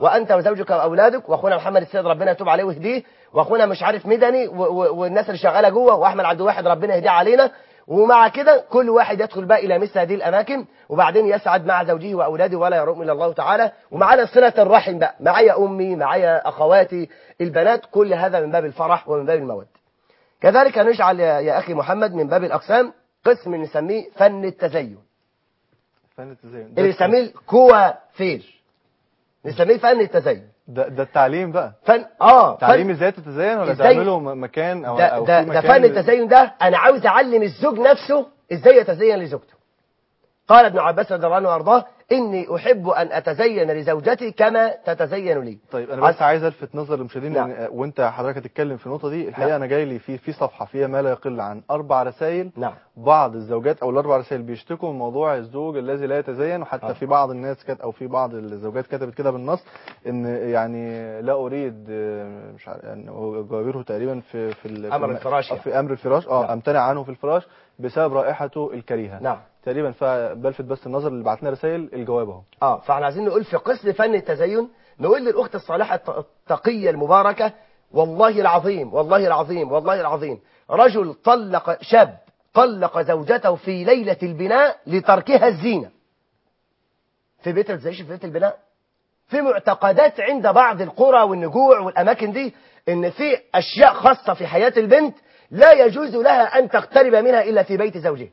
Speaker 2: وانت وزوجك واولادك واخونا محمد السيد ربنا يتوب عليه ويهديه واخونا مش عارف مدني و- و- والناس اللي شغاله جوه واحمد عبد الواحد ربنا يهديه علينا ومع كده كل واحد يدخل بقى الى مثل هذه الاماكن وبعدين يسعد مع زوجه واولاده ولا يروم الا الله تعالى ومعانا صله الرحم بقى معايا امي معايا اخواتي البنات كل هذا من باب الفرح ومن باب الموده كذلك نجعل يا يا اخي محمد من باب الاقسام قسم نسميه فن التزين
Speaker 1: فن التزين
Speaker 2: اللي نسميه الكوافير نسميه فن التزين
Speaker 1: ده, ده التعليم بقى
Speaker 2: فن اه
Speaker 1: تعليم
Speaker 2: فن
Speaker 1: ازاي تتزين ولا
Speaker 2: إزاي؟
Speaker 1: تعمله م- مكان او
Speaker 2: ده
Speaker 1: او
Speaker 2: ده,
Speaker 1: في
Speaker 2: ده
Speaker 1: مكان
Speaker 2: فن التزين ده انا عاوز اعلم الزوج نفسه ازاي يتزين لزوجته قال ابن عباس رضي الله عنه وارضاه اني احب ان اتزين لزوجتي كما تتزين لي
Speaker 1: طيب انا بس عايز الفت نظر المشاهدين
Speaker 2: نعم.
Speaker 1: لأن- وانت حضرتك هتتكلم في النقطه دي الحقيقه
Speaker 2: نعم.
Speaker 1: انا جاي لي في في صفحه فيها ما لا يقل عن اربع رسائل
Speaker 2: نعم
Speaker 1: بعض الزوجات او الاربع رسائل بيشتكوا من موضوع الزوج الذي لا يتزين وحتى
Speaker 2: آه.
Speaker 1: في بعض الناس كانت او في بعض الزوجات كتبت كده بالنص ان يعني لا اريد آه، مش عارف يعني هو جوابيره تقريبا في في ال-
Speaker 2: أمر
Speaker 1: في-
Speaker 2: الفراش يعني.
Speaker 1: في امر الفراش اه
Speaker 2: نعم.
Speaker 1: امتنع عنه في الفراش بسبب رائحته الكريهه
Speaker 2: نعم
Speaker 1: تقريبا فبلفت بس النظر اللي بعت لنا رسائل الجواب اهو
Speaker 2: اه فاحنا عايزين نقول في قسم فن التزين نقول للاخت الصالحه الت- التقيه المباركه والله العظيم والله العظيم والله العظيم رجل طلق شاب طلق زوجته في ليله البناء لتركها الزينه في بيت الزيش في بيت البناء في معتقدات عند بعض القرى والنجوع والاماكن دي ان في اشياء خاصه في حياه البنت لا يجوز لها ان تقترب منها الا في بيت زوجها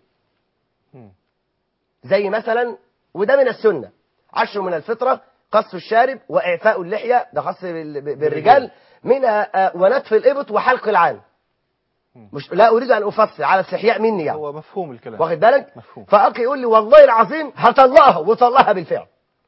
Speaker 2: زي مثلا وده من السنة عشر من الفطرة قص الشارب وإعفاء اللحية ده خاص بال- ب- بالرجال منها آه، ونتف الإبط وحلق العان مش لا أريد أن أفصل على استحياء مني يعني
Speaker 1: هو مفهوم الكلام
Speaker 2: واخد بالك
Speaker 1: مفهوم
Speaker 2: فأخي يقول لي والله العظيم هطلقها وطلقها بالفعل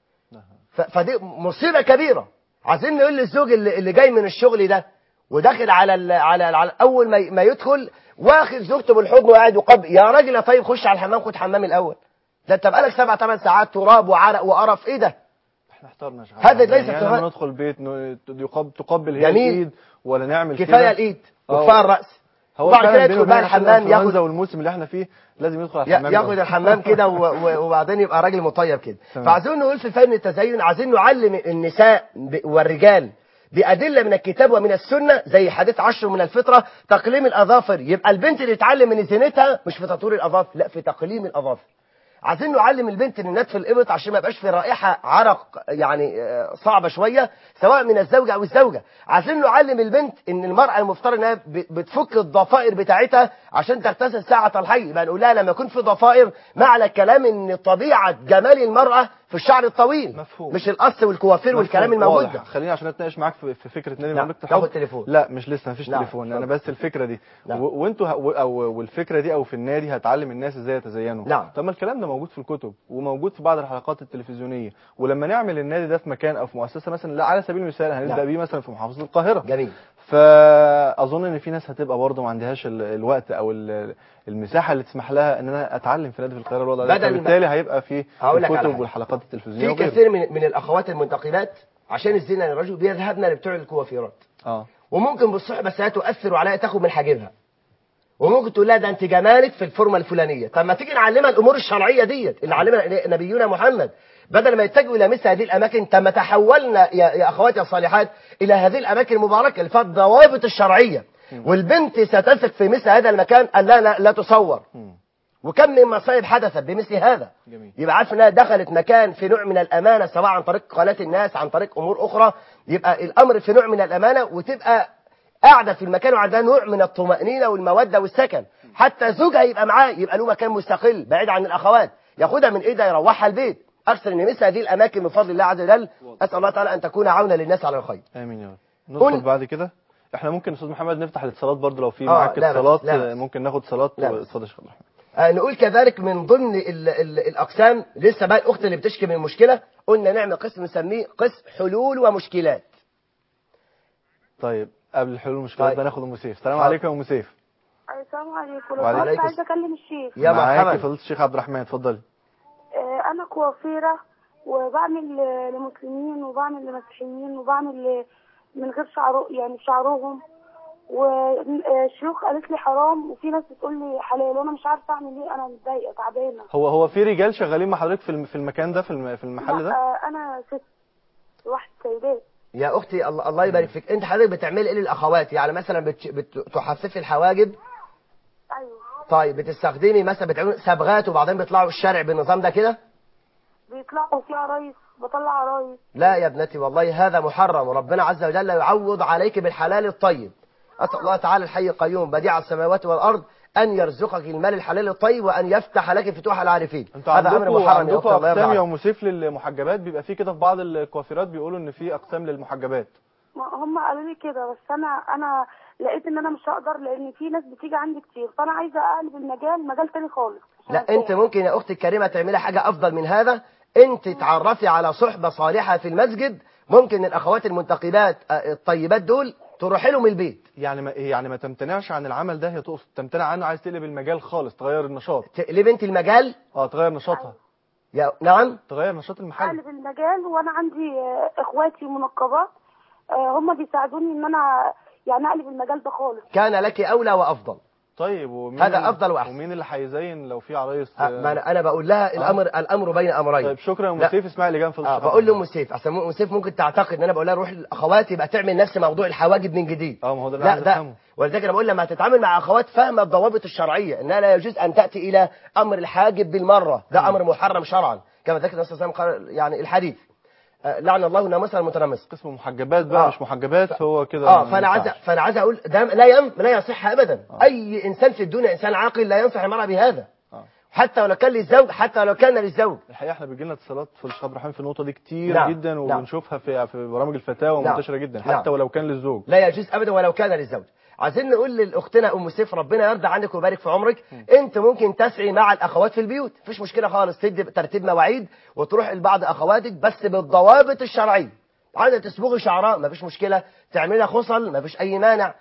Speaker 2: ف- فدي مصيبة كبيرة عايزين نقول للزوج اللي, اللي جاي من الشغل ده وداخل على ال على, ال على اول ما, ي- ما يدخل واخد زوجته بالحضن وقاعد يقبل يا راجل يا طيب خش على الحمام خد حمام الاول ده انت بقالك سبع ثمان ساعات تراب وعرق وقرف ايه ده
Speaker 1: احنا احترنا يا شيخ
Speaker 2: هذا
Speaker 1: عبد
Speaker 2: ليس
Speaker 1: يعني
Speaker 2: اضطهاد.
Speaker 1: لما ندخل البيت ن- يقب- تقبل هي
Speaker 2: جميل.
Speaker 1: الايد ولا نعمل
Speaker 2: كفايه
Speaker 1: كده
Speaker 2: الايد
Speaker 1: آه.
Speaker 2: وكفايه الراس
Speaker 1: هو
Speaker 2: وبعد
Speaker 1: فعلا
Speaker 2: كده
Speaker 1: بينه
Speaker 2: يدخل بقى
Speaker 1: وبين عشان
Speaker 2: الحمام
Speaker 1: الإنفلونزا
Speaker 2: ياخد
Speaker 1: والموسم اللي احنا فيه لازم يدخل على
Speaker 2: يا-
Speaker 1: الحمام
Speaker 2: ياخد
Speaker 1: الأول.
Speaker 2: الحمام كده و- و- وبعدين يبقى راجل مطيب كده
Speaker 1: تمام.
Speaker 2: فعايزين نقول في فن التزين عايزين نعلم النساء ب- والرجال بأدلة من الكتاب ومن السنة زي حديث عشر من الفطرة تقليم الأظافر يبقى البنت اللي تتعلم من زينتها مش في تطوير الأظافر لا في تقليم الأظافر عايزين نعلم البنت ان نتف الابط عشان ما يبقاش في رائحه عرق يعني آه، صعبه شويه سواء من الزوجه او الزوجه عايزين نعلم البنت ان المراه المفترض انها ب- بتفك الضفائر بتاعتها عشان تغتسل ساعه الحي يبقى نقول لها لما يكون في ضفائر معنى الكلام ان طبيعه جمال المراه في الشعر الطويل
Speaker 1: مفهوم.
Speaker 2: مش القص والكوافير والكلام
Speaker 1: مفهوم،
Speaker 2: الموجود
Speaker 1: واضح.
Speaker 2: ده
Speaker 1: خليني عشان اتناقش معاك في في فكره نادي
Speaker 2: نعم.
Speaker 1: مملكه
Speaker 2: تاخد
Speaker 1: الحب
Speaker 2: تليفون.
Speaker 1: لا مش لسه مفيش
Speaker 2: نعم.
Speaker 1: تليفون انا
Speaker 2: اتفضل.
Speaker 1: بس الفكره دي
Speaker 2: نعم.
Speaker 1: و- وانتوا ه- و- او والفكره دي او في النادي هتعلم الناس ازاي يتزينوا
Speaker 2: نعم.
Speaker 1: طب ما الكلام ده موجود في الكتب وموجود في بعض الحلقات التلفزيونيه ولما نعمل النادي ده في مكان او في مؤسسه مثلا لا على سبيل المثال هنبدا
Speaker 2: نعم.
Speaker 1: بيه مثلا في محافظه القاهره
Speaker 2: جميل
Speaker 1: فاظن ان في ناس هتبقى برضه ما عندهاش ال- الوقت او ال- المساحه اللي تسمح لها ان انا اتعلم في نادي في القاهره الوضع ده
Speaker 2: بدل ما-
Speaker 1: فبالتالي هيبقى في
Speaker 2: هقول لك على
Speaker 1: الكتب
Speaker 2: حاجة.
Speaker 1: والحلقات التلفزيونيه
Speaker 2: في
Speaker 1: وغيره.
Speaker 2: كثير من من الاخوات المنتقبات عشان الزنا للرجل بيذهبن لبتوع الكوافيرات
Speaker 1: اه
Speaker 2: وممكن بالصحبه ساعتها تؤثر عليها تاخد من حاجبها وممكن تقول لها ده انت جمالك في الفورمه الفلانيه طب ما تيجي نعلمها الامور الشرعيه ديت اللي علمها نبينا محمد بدل ما يتجهوا الى مثل هذه الاماكن طب ما تحولنا يا, يا اخواتي الصالحات الى هذه الاماكن المباركه اللي فيها الضوابط الشرعيه والبنت ستثق في مثل هذا المكان ان لا لا, لا تصور
Speaker 1: مم.
Speaker 2: وكم من مصائب حدثت بمثل هذا
Speaker 1: جميل
Speaker 2: يبقى عارف انها دخلت مكان في نوع من الامانه سواء عن طريق قناه الناس عن طريق امور اخرى يبقى الامر في نوع من الامانه وتبقى قاعده في المكان وعندها نوع من الطمانينه والموده والسكن حتى زوجها يبقى معاه يبقى له مكان مستقل بعيد عن الاخوات ياخدها من ايدها يروحها البيت اكثر ان مثل هذه الاماكن بفضل الله عز وجل اسال الله تعالى ان تكون عونا للناس على الخير
Speaker 1: امين يا رب
Speaker 2: قول-
Speaker 1: ندخل بعد كده احنا ممكن استاذ محمد نفتح الاتصالات برضه لو في
Speaker 2: آه،
Speaker 1: معاك
Speaker 2: لا بأس،
Speaker 1: اتصالات
Speaker 2: لا بأس.
Speaker 1: ممكن ناخد اتصالات
Speaker 2: لا بأس.
Speaker 1: اتفضل يا شيخ عبد الرحمن
Speaker 2: آه، نقول كذلك من ضمن ال ال الاقسام لسه بقى الاخت اللي بتشكي من مشكله قلنا نعمل قسم نسميه قسم حلول ومشكلات
Speaker 1: طيب قبل الحلول المشكلات
Speaker 2: طيب.
Speaker 1: ده ناخد ام سيف السلام
Speaker 2: حاضر.
Speaker 1: عليكم يا ام سيف
Speaker 3: السلام عليكم لو
Speaker 1: وعليكم
Speaker 3: سمحت عايزه اكلم الشيخ
Speaker 2: يا
Speaker 1: معاكي
Speaker 2: مرحبا
Speaker 1: فضيله الشيخ عبد الرحمن اتفضلي
Speaker 3: آه، انا كوافيره وبعمل آه، لمسلمين وبعمل لمسيحيين وبعمل ل- من غير شعر يعني شعرهم والشيوخ قالت لي حرام وفي ناس بتقول لي حلال وانا مش عارفه اعمل ايه انا متضايقه تعبانه
Speaker 1: هو هو في رجال شغالين مع حضرتك في الم- في المكان ده في الم- في المحل
Speaker 3: لا،
Speaker 1: ده
Speaker 3: آه، انا ست
Speaker 9: واحد سيدات
Speaker 2: يا اختي الله, الله يبارك فيك انت حضرتك بتعملي ايه للاخوات يعني مثلا بتش... بت... تحففي الحواجب
Speaker 9: ايوه
Speaker 2: طيب بتستخدمي مثلا بتعملي صبغات وبعدين بيطلعوا الشارع بالنظام ده كده
Speaker 9: بيطلعوا في عرايس بطلع عرايس
Speaker 2: لا يا ابنتي والله هذا محرم وربنا عز وجل يعوض عليك بالحلال الطيب أسأل الله تعالى الحي القيوم بديع السماوات والأرض أن يرزقك المال الحلال الطيب وأن يفتح لك فتوح العارفين
Speaker 1: انتوا
Speaker 2: هذا أمر
Speaker 1: عندكم
Speaker 2: محرم يا
Speaker 1: عندكم
Speaker 2: أختي الله يرضى
Speaker 1: اقسام
Speaker 2: عنك.
Speaker 1: يوم مسيف للمحجبات بيبقى في كده في بعض الكوافيرات بيقولوا ان في اقسام للمحجبات
Speaker 9: ما هم قالوا لي كده بس انا انا لقيت ان انا مش هقدر لان في ناس بتيجي عندي كتير فانا عايزه اقلب المجال مجال تاني خالص
Speaker 2: لا أنت ممكن يا أختي الكريمة تعملي حاجة أفضل من هذا أنت تعرفي على صحبة صالحة في المسجد ممكن الأخوات المنتقبات آه، الطيبات دول تروحي لهم البيت
Speaker 1: يعني ما يعني ما تمتنعش عن العمل ده هي تقصد تمتنع عنه عايز تقلب المجال خالص تغير النشاط
Speaker 2: تقلبي أنت المجال
Speaker 1: اه تغير نشاطها
Speaker 2: يا نعم
Speaker 1: تغير نشاط المحل
Speaker 9: اقلب المجال وانا عندي آه، اخواتي منقبات آه، هم بيساعدوني ان انا يعني اقلب المجال ده خالص
Speaker 2: كان لك أولى وأفضل
Speaker 1: طيب ومين
Speaker 2: هذا
Speaker 1: اللي-
Speaker 2: أفضل وأحسن.
Speaker 1: ومين اللي هيزين لو في عرايس
Speaker 2: آه، ما أنا أنا بقول لها الأمر الأمر بين أمرين
Speaker 1: طيب شكرا يا ام
Speaker 2: لا.
Speaker 1: سيف اسمعي اللي جاي في
Speaker 2: اه بقول لام سيف احسن ام سيف ممكن تعتقد ان انا بقول لها روح الاخوات يبقى تعمل نفس موضوع الحواجب من جديد
Speaker 1: اه ما هو ده اللي
Speaker 2: لا
Speaker 1: عايز
Speaker 2: ده
Speaker 1: افهمه
Speaker 2: ولذلك انا بقول لما تتعامل مع اخوات فاهمه الضوابط الشرعيه انها لا يجوز ان تاتي الى امر الحاجب بالمره ده امر محرم شرعا كما ذكر النبي صلى الله عليه وسلم قال يعني الحديث آه، لعن الله الناموس المتنمس
Speaker 1: قسم محجبات بقى
Speaker 2: آه.
Speaker 1: مش محجبات هو كده
Speaker 2: اه
Speaker 1: ما
Speaker 2: فانا عايز
Speaker 1: ينفعش.
Speaker 2: فانا عايز اقول ده لا ين... لا يصح ابدا اي انسان في الدنيا انسان عاقل لا ينصح المراه بهذا
Speaker 1: آه.
Speaker 2: حتى ولو كان للزوج حتى لو كان للزوج
Speaker 1: الحقيقه احنا بيجي لنا اتصالات في الشيخ عبد الرحمن في النقطه دي كتير
Speaker 2: نعم.
Speaker 1: جدا
Speaker 2: نعم.
Speaker 1: وبنشوفها في في برامج الفتاوى
Speaker 2: نعم.
Speaker 1: منتشره جدا
Speaker 2: نعم.
Speaker 1: حتى ولو كان للزوج
Speaker 2: لا يجوز ابدا ولو كان للزوج عايزين نقول لاختنا ام سيف ربنا يرضى عنك ويبارك في عمرك انت ممكن تسعي مع الاخوات في البيوت مفيش مشكله خالص تدي ترتيب مواعيد وتروح لبعض اخواتك بس بالضوابط الشرعيه عايزه تصبغي شعراء مفيش مشكله تعملي خصل مفيش اي مانع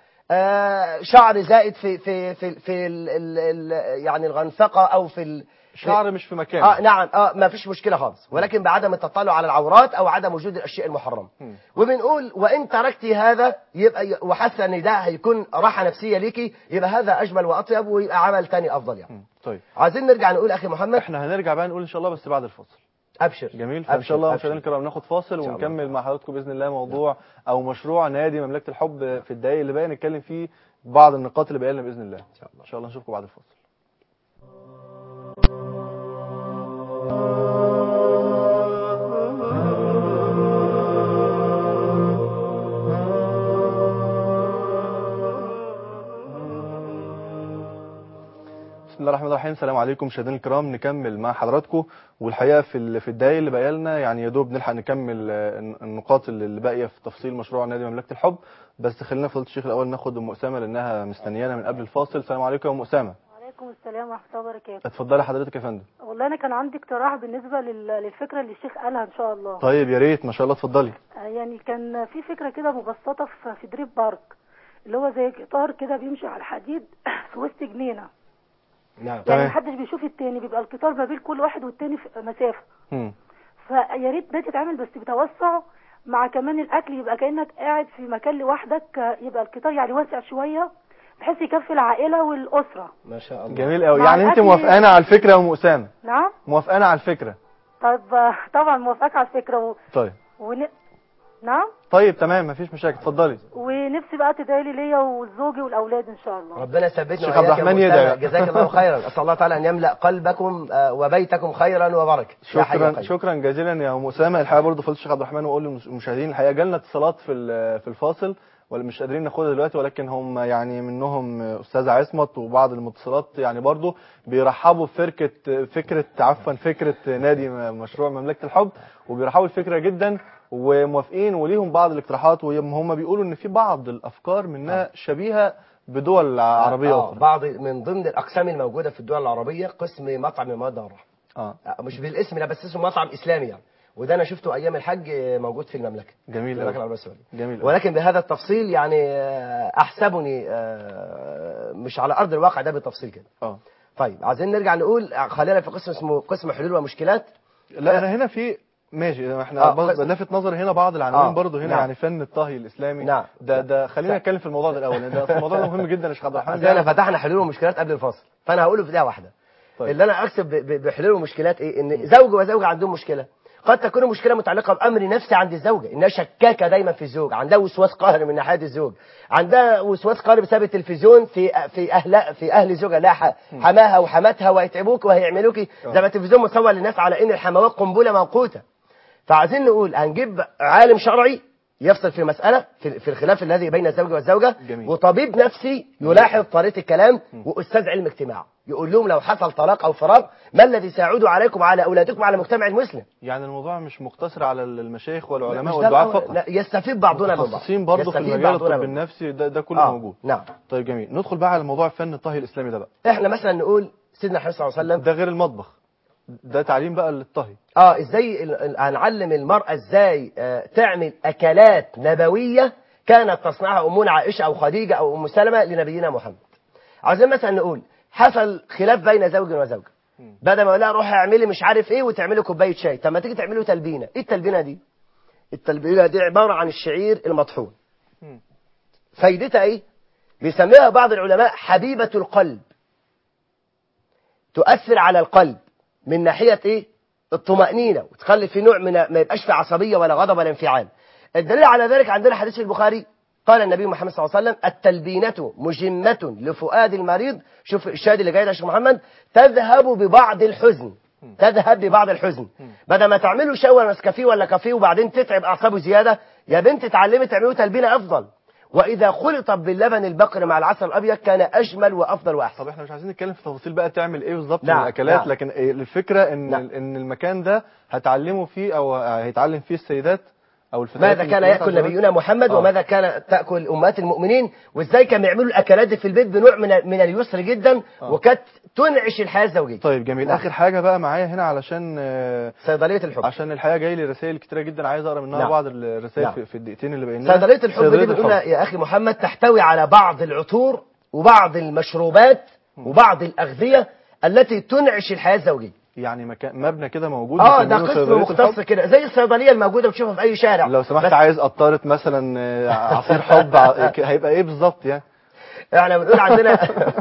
Speaker 2: آه شعر زائد في في في, في ال ال ال يعني الغنفقه او في ال
Speaker 1: شعر مش في مكانه
Speaker 2: اه نعم اه ما فيش مشكله خالص ولكن بعدم التطلع على العورات او عدم وجود الاشياء المحرمه
Speaker 1: مم.
Speaker 2: وبنقول وان تركتي هذا يبقى ي- وحاسه ان ده هيكون راحه نفسيه ليكي يبقى هذا اجمل واطيب ويبقى عمل تاني افضل يعني
Speaker 1: مم. طيب
Speaker 2: عايزين نرجع نقول اخي محمد
Speaker 1: احنا هنرجع بقى نقول ان شاء الله بس بعد الفاصل
Speaker 2: ابشر
Speaker 1: جميل فان
Speaker 2: أبشر،
Speaker 1: شاء الله
Speaker 2: أبشر.
Speaker 1: مشاهدينا الكرام ناخد فاصل
Speaker 2: شاء الله.
Speaker 1: ونكمل مع حضراتكم باذن الله موضوع او مشروع نادي مملكه الحب في الدقائق اللي باقي نتكلم فيه بعض النقاط اللي باقي لنا باذن الله ان
Speaker 2: شاء الله.
Speaker 1: ان شاء الله نشوفكم بعد الفاصل بسم الله الرحمن الرحيم السلام عليكم مشاهدينا الكرام نكمل مع حضراتكم والحقيقه في ال- في الدقايق اللي باقيه لنا يعني يا دوب نلحق نكمل آه، الن- النقاط اللي اللي باقيه في تفصيل مشروع نادي مملكه الحب بس خلينا فضيله الشيخ الاول ناخد ام اسامه لانها مستنيانا من قبل الفاصل السلام عليكم يا ام اسامه
Speaker 11: وعليكم السلام ورحمة الله وبركاته
Speaker 1: اتفضلي حضرتك يا فندم
Speaker 11: والله أنا كان عندي اقتراح بالنسبة لل- للفكرة اللي الشيخ قالها إن شاء الله
Speaker 1: طيب يا ريت ما شاء الله اتفضلي
Speaker 11: آه، يعني كان في فكرة كده مبسطة في في دريب بارك اللي هو زي قطار كده بيمشي على الحديد في وسط جنينة
Speaker 2: نعم
Speaker 11: يعني
Speaker 1: تمام.
Speaker 11: محدش بيشوف التاني بيبقى القطار ما بين كل واحد والتاني في مسافة
Speaker 1: مم.
Speaker 11: فيا ريت ده تتعمل بس بتوسع مع كمان الأكل يبقى كأنك قاعد في مكان لوحدك آه، يبقى القطار يعني واسع شوية بحيث يكفي العائلة والأسرة
Speaker 2: ما شاء الله
Speaker 1: جميل قوي
Speaker 11: مع
Speaker 1: يعني انت
Speaker 11: الأكل-
Speaker 1: موافقانا على الفكره يا ام اسامه
Speaker 11: نعم
Speaker 1: موافقانا على الفكره
Speaker 11: طيب آه، طبعا موافقك على الفكرة و...
Speaker 1: طيب
Speaker 11: ون... نعم
Speaker 1: طيب تمام مفيش مشاكل اتفضلي
Speaker 11: ونفسي بقى تدعي لي ليا وزوجي والاولاد ان شاء الله
Speaker 2: ربنا يثبتنا
Speaker 1: الشيخ
Speaker 2: وإياك
Speaker 1: عبد
Speaker 2: يا
Speaker 1: الرحمن
Speaker 2: أم أسامة.
Speaker 1: يدعي.
Speaker 2: جزاك الله خيرا اسال الله تعالى ان يملا قلبكم آه، وبيتكم خيرا وبركه يا حي يا
Speaker 1: شكرا
Speaker 2: قيوم.
Speaker 1: شكرا جزيلا يا ام اسامه الحقيقه برضه فضيله الشيخ عبد الرحمن واقول للمشاهدين الحقيقه جالنا اتصالات في ال- في الفاصل ولا مش قادرين ناخدها دلوقتي ولكن هم يعني منهم استاذ عصمت وبعض المتصلات يعني برضه بيرحبوا بفكره فكره عفوا فكره نادي م- مشروع مملكه الحب وبيرحبوا الفكره جدا وموافقين وليهم بعض الاقتراحات وهم بيقولوا ان في بعض الافكار منها شبيهه بدول عربيه
Speaker 2: آه،
Speaker 1: اخرى
Speaker 2: بعض من ضمن الاقسام الموجوده في الدول العربيه قسم مطعم المواد الراحه
Speaker 1: اه
Speaker 2: آه، مش بالاسم لا بس اسمه مطعم اسلامي يعني وده انا شفته ايام الحج آه، موجود في المملكه
Speaker 1: جميل
Speaker 2: المملكه
Speaker 1: أوي.
Speaker 2: العربيه السعوديه
Speaker 1: جميل أوي.
Speaker 2: ولكن بهذا التفصيل يعني آه، احسبني آه، مش على ارض الواقع ده بالتفصيل كده
Speaker 1: اه
Speaker 2: طيب عايزين نرجع نقول آه، خلينا في قسم اسمه قسم حلول ومشكلات
Speaker 1: لا انا هنا في ماشي احنا
Speaker 2: آه،
Speaker 1: برضه
Speaker 2: بس-
Speaker 1: لافت نظر هنا بعض العناوين
Speaker 2: آه،
Speaker 1: برضه هنا
Speaker 2: نعم.
Speaker 1: يعني فن الطهي الاسلامي
Speaker 2: نعم.
Speaker 1: ده ده خلينا
Speaker 2: نعم.
Speaker 1: نتكلم في الموضوع ده الاول لان ده أصل الموضوع ده مهم جدا يا شيخ عبد الرحمن
Speaker 2: عندنا فتحنا حلول ومشكلات قبل الفاصل فانا هقوله في دقيقه واحده
Speaker 1: طيب.
Speaker 2: اللي انا اقصد ب- ب- بحلول ومشكلات ايه ان زوج وزوجه عندهم مشكله قد تكون المشكله متعلقه بامر نفسي عند الزوجه انها شكاكه دايما في الزوج عندها وسواس قهري من ناحيه الزوج عندها وسواس قهري بسبب التلفزيون في في اهل في اهل زوجها لا ح- حماها وحماتها وهيتعبوك وهيعملوك زي ما التلفزيون مصور للناس على ان الحموات قنبله موقوته فعايزين نقول هنجيب عالم شرعي يفصل في مسألة في, في الخلاف الذي بين الزوج والزوجة
Speaker 1: جميل.
Speaker 2: وطبيب نفسي يلاحظ طريقة الكلام وأستاذ علم اجتماع يقول لهم لو حصل طلاق أو فراق ما الذي سيعود عليكم وعلى أولادكم وعلى المجتمع المسلم
Speaker 1: يعني الموضوع مش مقتصر على المشايخ والعلماء
Speaker 2: مش ده
Speaker 1: والدعاء
Speaker 2: الأمر.
Speaker 1: فقط
Speaker 2: لا، يستفيد بعضنا من بعض
Speaker 1: متخصصين برضه في
Speaker 2: يستفيد
Speaker 1: المجال
Speaker 2: بعضنا
Speaker 1: الطب
Speaker 2: من بعض.
Speaker 1: النفسي ده, ده كله
Speaker 2: آه،
Speaker 1: موجود
Speaker 2: نعم
Speaker 1: طيب جميل ندخل بقى على موضوع فن الطهي الاسلامي ده بقى
Speaker 2: احنا مثلا نقول سيدنا الحبيب صلى الله عليه وسلم
Speaker 1: ده غير المطبخ ده تعليم بقى للطهي
Speaker 2: اه ازاي ال- ال- هنعلم المرأة ازاي آه تعمل اكلات نبوية كانت تصنعها امنا عائشة او خديجة او ام سلمة لنبينا محمد عايزين مثلا نقول حصل خلاف بين زوج وزوجة بدل ما اقول لها روحي اعملي مش عارف ايه وتعملي كوبايه شاي طب ما تيجي تعملي تلبينه ايه التلبينه دي التلبينه دي عباره عن الشعير المطحون فايدتها ايه بيسميها بعض العلماء حبيبه القلب تؤثر على القلب من ناحيه ايه الطمانينه وتخلي في نوع من ما يبقاش في عصبيه ولا غضب ولا انفعال الدليل على ذلك عندنا حديث في البخاري قال النبي محمد صلى الله عليه وسلم التلبينة مجمة لفؤاد المريض شوف الشاهد اللي جاي ده يا شيخ محمد تذهب ببعض الحزن تذهب ببعض الحزن بدل ما تعملوا شاي ولا نسكافيه ولا كافيه وبعدين تتعب اعصابه زياده يا بنت اتعلمي تعملوا تلبينه افضل واذا خلطت باللبن البقري مع العسل الابيض كان اجمل وافضل واحسن
Speaker 1: طب احنا مش عايزين نتكلم في تفاصيل بقى تعمل ايه بالظبط
Speaker 2: نعم،
Speaker 1: من الاكلات
Speaker 2: نعم.
Speaker 1: لكن إيه الفكره ان ان المكان ده هتعلموا فيه او هيتعلم فيه السيدات او الفتيات
Speaker 2: ماذا كان
Speaker 1: المسلمات
Speaker 2: ياكل
Speaker 1: عشان-
Speaker 2: نبينا محمد
Speaker 1: آه.
Speaker 2: وماذا كان تاكل امهات المؤمنين وازاي كانوا يعملوا الاكلات دي في البيت بنوع من من اليسر جدا
Speaker 1: آه.
Speaker 2: وكانت تنعش الحياه الزوجيه
Speaker 1: طيب جميل
Speaker 2: نعم.
Speaker 1: اخر حاجه بقى معايا هنا علشان آه،
Speaker 2: صيدليه الحب
Speaker 1: عشان الحقيقه جاي لي رسائل كتيره جدا عايز اقرا منها
Speaker 2: نعم.
Speaker 1: بعض الرسائل
Speaker 2: نعم.
Speaker 1: في, في الدقيقتين اللي باقيين لنا.
Speaker 2: صيدليه الحب دي
Speaker 1: صيدلية
Speaker 2: بنقول
Speaker 1: الحب.
Speaker 2: يا اخي محمد تحتوي على بعض العطور وبعض المشروبات وبعض الاغذيه التي تنعش الحياه الزوجيه
Speaker 1: يعني مكان مبنى كده موجود
Speaker 2: اه ده
Speaker 1: مسمينه
Speaker 2: قسم
Speaker 1: صيدلية
Speaker 2: مختص
Speaker 1: الحب.
Speaker 2: كده زي الصيدليه الموجوده بتشوفها في اي شارع
Speaker 1: لو سمحت
Speaker 2: بس
Speaker 1: عايز قطاره مثلا آه، عصير حب ع- هيبقى ايه بالظبط يعني
Speaker 2: احنا بنقول عندنا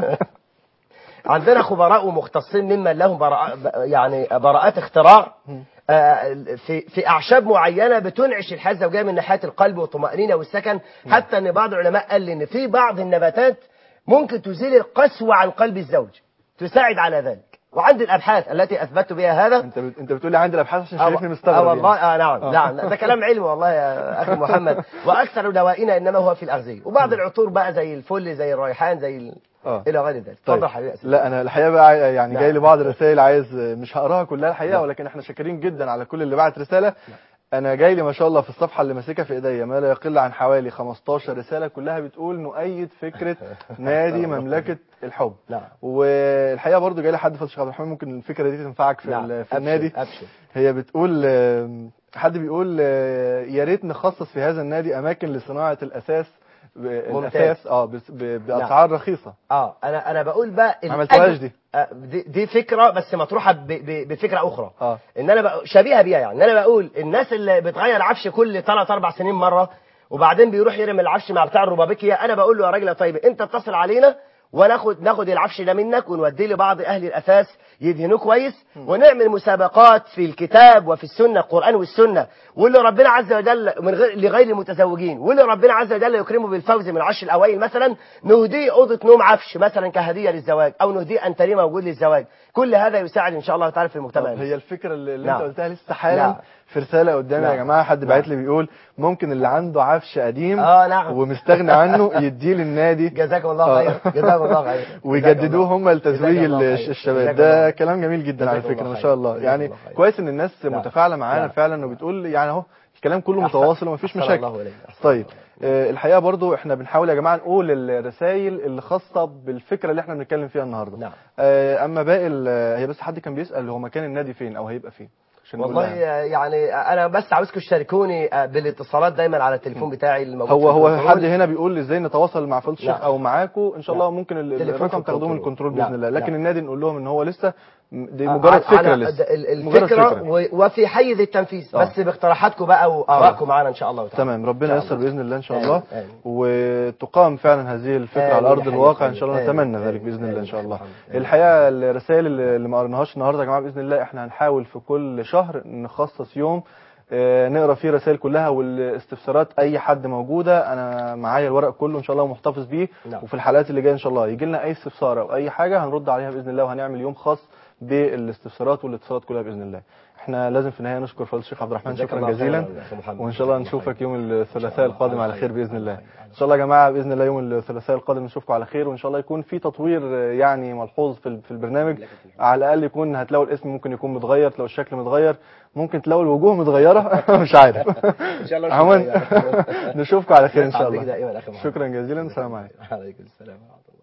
Speaker 2: عندنا خبراء ومختصين ممن لهم براء يعني براءات اختراع آه، في في اعشاب معينه بتنعش الحياه الزوجيه من ناحيه القلب والطمانينه والسكن حتى ان بعض العلماء قال ان في بعض النباتات ممكن تزيل القسوه عن قلب الزوج تساعد على ذلك وعندي الابحاث التي اثبت بها هذا
Speaker 1: انت بت- انت بتقول لي عندي الابحاث عشان
Speaker 2: اه
Speaker 1: شايفني مستغرب
Speaker 2: آه والله
Speaker 1: يعني.
Speaker 2: آه نعم
Speaker 1: آه.
Speaker 2: نعم ده كلام علمي والله يا اخي محمد واكثر دوائنا انما هو في الاغذيه وبعض العطور بقى زي الفل زي الريحان زي ال...
Speaker 1: اه
Speaker 2: الى غير ذلك
Speaker 1: طيب.
Speaker 2: اتفضل حبيبي أسمع.
Speaker 1: لا انا الحقيقه بقى عاي- يعني
Speaker 2: نعم.
Speaker 1: جاي لي بعض الرسائل عايز مش هقراها كلها الحقيقه
Speaker 2: نعم.
Speaker 1: ولكن احنا شاكرين جدا على كل اللي بعت رساله انا جاي لي ما شاء الله في الصفحه اللي ماسكها في ايديا ما لا يقل عن حوالي 15 رساله كلها بتقول نؤيد فكره نادي مملكه الحب
Speaker 2: نعم
Speaker 1: والحقيقه برضو جاي لي حد في الشيخ عبد الرحمن ممكن الفكره دي تنفعك في,
Speaker 2: نعم.
Speaker 1: ال- في
Speaker 2: أبشر،
Speaker 1: النادي
Speaker 2: أبشر.
Speaker 1: هي بتقول آم، حد بيقول آه، يا ريت نخصص في هذا النادي اماكن لصناعه الاساس ب-
Speaker 2: ممتاز.
Speaker 1: الاساس اه بس- ب- باسعار رخيصه
Speaker 2: اه انا انا بقول بقى
Speaker 1: ما
Speaker 2: الأجل-
Speaker 1: عملتوهاش دي.
Speaker 2: آه دي, دي فكره بس مطروحه ب- ب- بفكره اخرى
Speaker 1: اه
Speaker 2: ان انا بقى شبيهه بيها يعني ان انا بقول الناس اللي بتغير عفش كل 3 4 سنين مره وبعدين بيروح يرمي العفش مع بتاع الربابيكيا انا بقول له يا راجل يا طيب انت اتصل علينا وناخد ناخد العفش ده منك ونوديه لبعض اهل الاثاث يدهنوه كويس ونعمل مسابقات في الكتاب وفي السنه القران والسنه واللي ربنا عز وجل من غير لغير المتزوجين واللي ربنا عز وجل يكرمه بالفوز من العشر الاوائل مثلا نهديه اوضه نوم عفش مثلا كهديه للزواج او نهديه انتريه موجود للزواج كل هذا يساعد ان شاء الله تعالى في المجتمع
Speaker 1: طب هي الفكره اللي, اللي
Speaker 2: نعم.
Speaker 1: انت قلتها لسه حالا
Speaker 2: نعم.
Speaker 1: في رساله قدامي يا
Speaker 2: نعم.
Speaker 1: جماعه حد
Speaker 2: نعم.
Speaker 1: بعت لي بيقول ممكن اللي عنده عفش قديم
Speaker 2: اه نعم
Speaker 1: ومستغني عنه يديه للنادي
Speaker 2: جزاكم الله
Speaker 1: آه.
Speaker 2: خير جزاكم الله خير
Speaker 1: ويجددوه هم لتزويج
Speaker 2: جزاك الله
Speaker 1: الش-
Speaker 2: خير.
Speaker 1: الشباب
Speaker 2: جزاك
Speaker 1: ده
Speaker 2: الله.
Speaker 1: كلام جميل جدا على
Speaker 2: جزاك
Speaker 1: فكره
Speaker 2: الله
Speaker 1: ما
Speaker 2: خير.
Speaker 1: شاء الله
Speaker 2: جزاك
Speaker 1: يعني
Speaker 2: الله خير.
Speaker 1: كويس ان الناس
Speaker 2: نعم.
Speaker 1: متفاعله معانا
Speaker 2: نعم.
Speaker 1: فعلا وبتقول يعني اهو الكلام كله
Speaker 2: أحسن-
Speaker 1: متواصل ومفيش
Speaker 2: أحسن
Speaker 1: مشاكل
Speaker 2: الله إليك. أحسن
Speaker 1: طيب آه، الحقيقه برضو احنا بنحاول يا جماعه نقول الرسائل اللي خاصه بالفكره اللي احنا بنتكلم فيها النهارده
Speaker 2: نعم.
Speaker 1: آه، اما باقي ال- هي بس حد كان بيسال هو مكان النادي فين او هيبقى فين عشان نقول
Speaker 2: والله
Speaker 1: لها.
Speaker 2: يعني انا بس عاوزكم تشاركوني آه، بالاتصالات دايما على التليفون بتاعي الموجود
Speaker 1: هو
Speaker 2: في
Speaker 1: هو
Speaker 2: الكنترول.
Speaker 1: حد هنا بيقول ازاي نتواصل مع فضل الشيخ
Speaker 2: نعم.
Speaker 1: او معاكم ان شاء الله
Speaker 2: نعم.
Speaker 1: ممكن ال-
Speaker 2: تليفون
Speaker 1: الرقم
Speaker 2: في
Speaker 1: تاخدوه من
Speaker 2: الكنترول.
Speaker 1: الكنترول باذن
Speaker 2: نعم.
Speaker 1: الله لكن
Speaker 2: نعم.
Speaker 1: النادي نقول لهم ان هو لسه دي مجرد
Speaker 2: على-
Speaker 1: فكره
Speaker 2: على
Speaker 1: لسه
Speaker 2: ال-
Speaker 1: مجرد
Speaker 2: الفكره
Speaker 1: فكرة.
Speaker 2: و- وفي حيز التنفيذ
Speaker 1: آه.
Speaker 2: بس باقتراحاتكم بقى وارائكم معانا ان شاء الله تعالى
Speaker 1: تمام ربنا
Speaker 2: إن شاء
Speaker 1: ييسر
Speaker 2: الله.
Speaker 1: باذن الله ان شاء
Speaker 2: آمين،
Speaker 1: الله
Speaker 2: آمين.
Speaker 1: وتقام فعلا هذه الفكره
Speaker 2: آمين
Speaker 1: على
Speaker 2: يا
Speaker 1: ارض
Speaker 2: حبيبي،
Speaker 1: الواقع ان شاء الله
Speaker 2: آمين،
Speaker 1: نتمنى
Speaker 2: آمين،
Speaker 1: ذلك باذن الله ان شاء الله
Speaker 2: آمين.
Speaker 1: الحقيقه الرسائل اللي اللي ما قريناهاش النهارده يا جماعه باذن الله احنا هنحاول في كل شهر نخصص يوم آه، نقرا فيه رسائل كلها والاستفسارات اي حد موجوده انا معايا الورق كله ان شاء الله ومحتفظ بيه
Speaker 2: نعم.
Speaker 1: وفي الحلقات اللي جايه ان شاء الله يجي لنا اي استفسار او اي حاجه هنرد عليها باذن الله وهنعمل يوم خاص بالاستفسارات والاتصالات كلها باذن الله احنا لازم في النهايه نشكر فضيله الشيخ عبد الرحمن
Speaker 2: جزاك
Speaker 1: شكرا
Speaker 2: الله
Speaker 1: جزيلا
Speaker 2: خيراً يا أخي محمد.
Speaker 1: وان شاء الله نشوفك يوم الثلاثاء القادم على خير باذن الله ان شاء الله يا جماعه باذن الله يوم الثلاثاء القادم نشوفكم على خير وان شاء الله يكون في تطوير آه، يعني ملحوظ في ال- في البرنامج على الاقل يكون هتلاقوا الاسم ممكن يكون متغير تلاقوا الشكل متغير ممكن تلاقوا الوجوه متغيره مش عارف
Speaker 2: ان شاء الله
Speaker 1: عموما نشوفكم على خير ان شاء
Speaker 2: نسعد بك
Speaker 1: الله
Speaker 2: دائما اخي محمد
Speaker 1: شكرا جزيلا السلام عليكم
Speaker 2: عليكم السلام ورحمه الله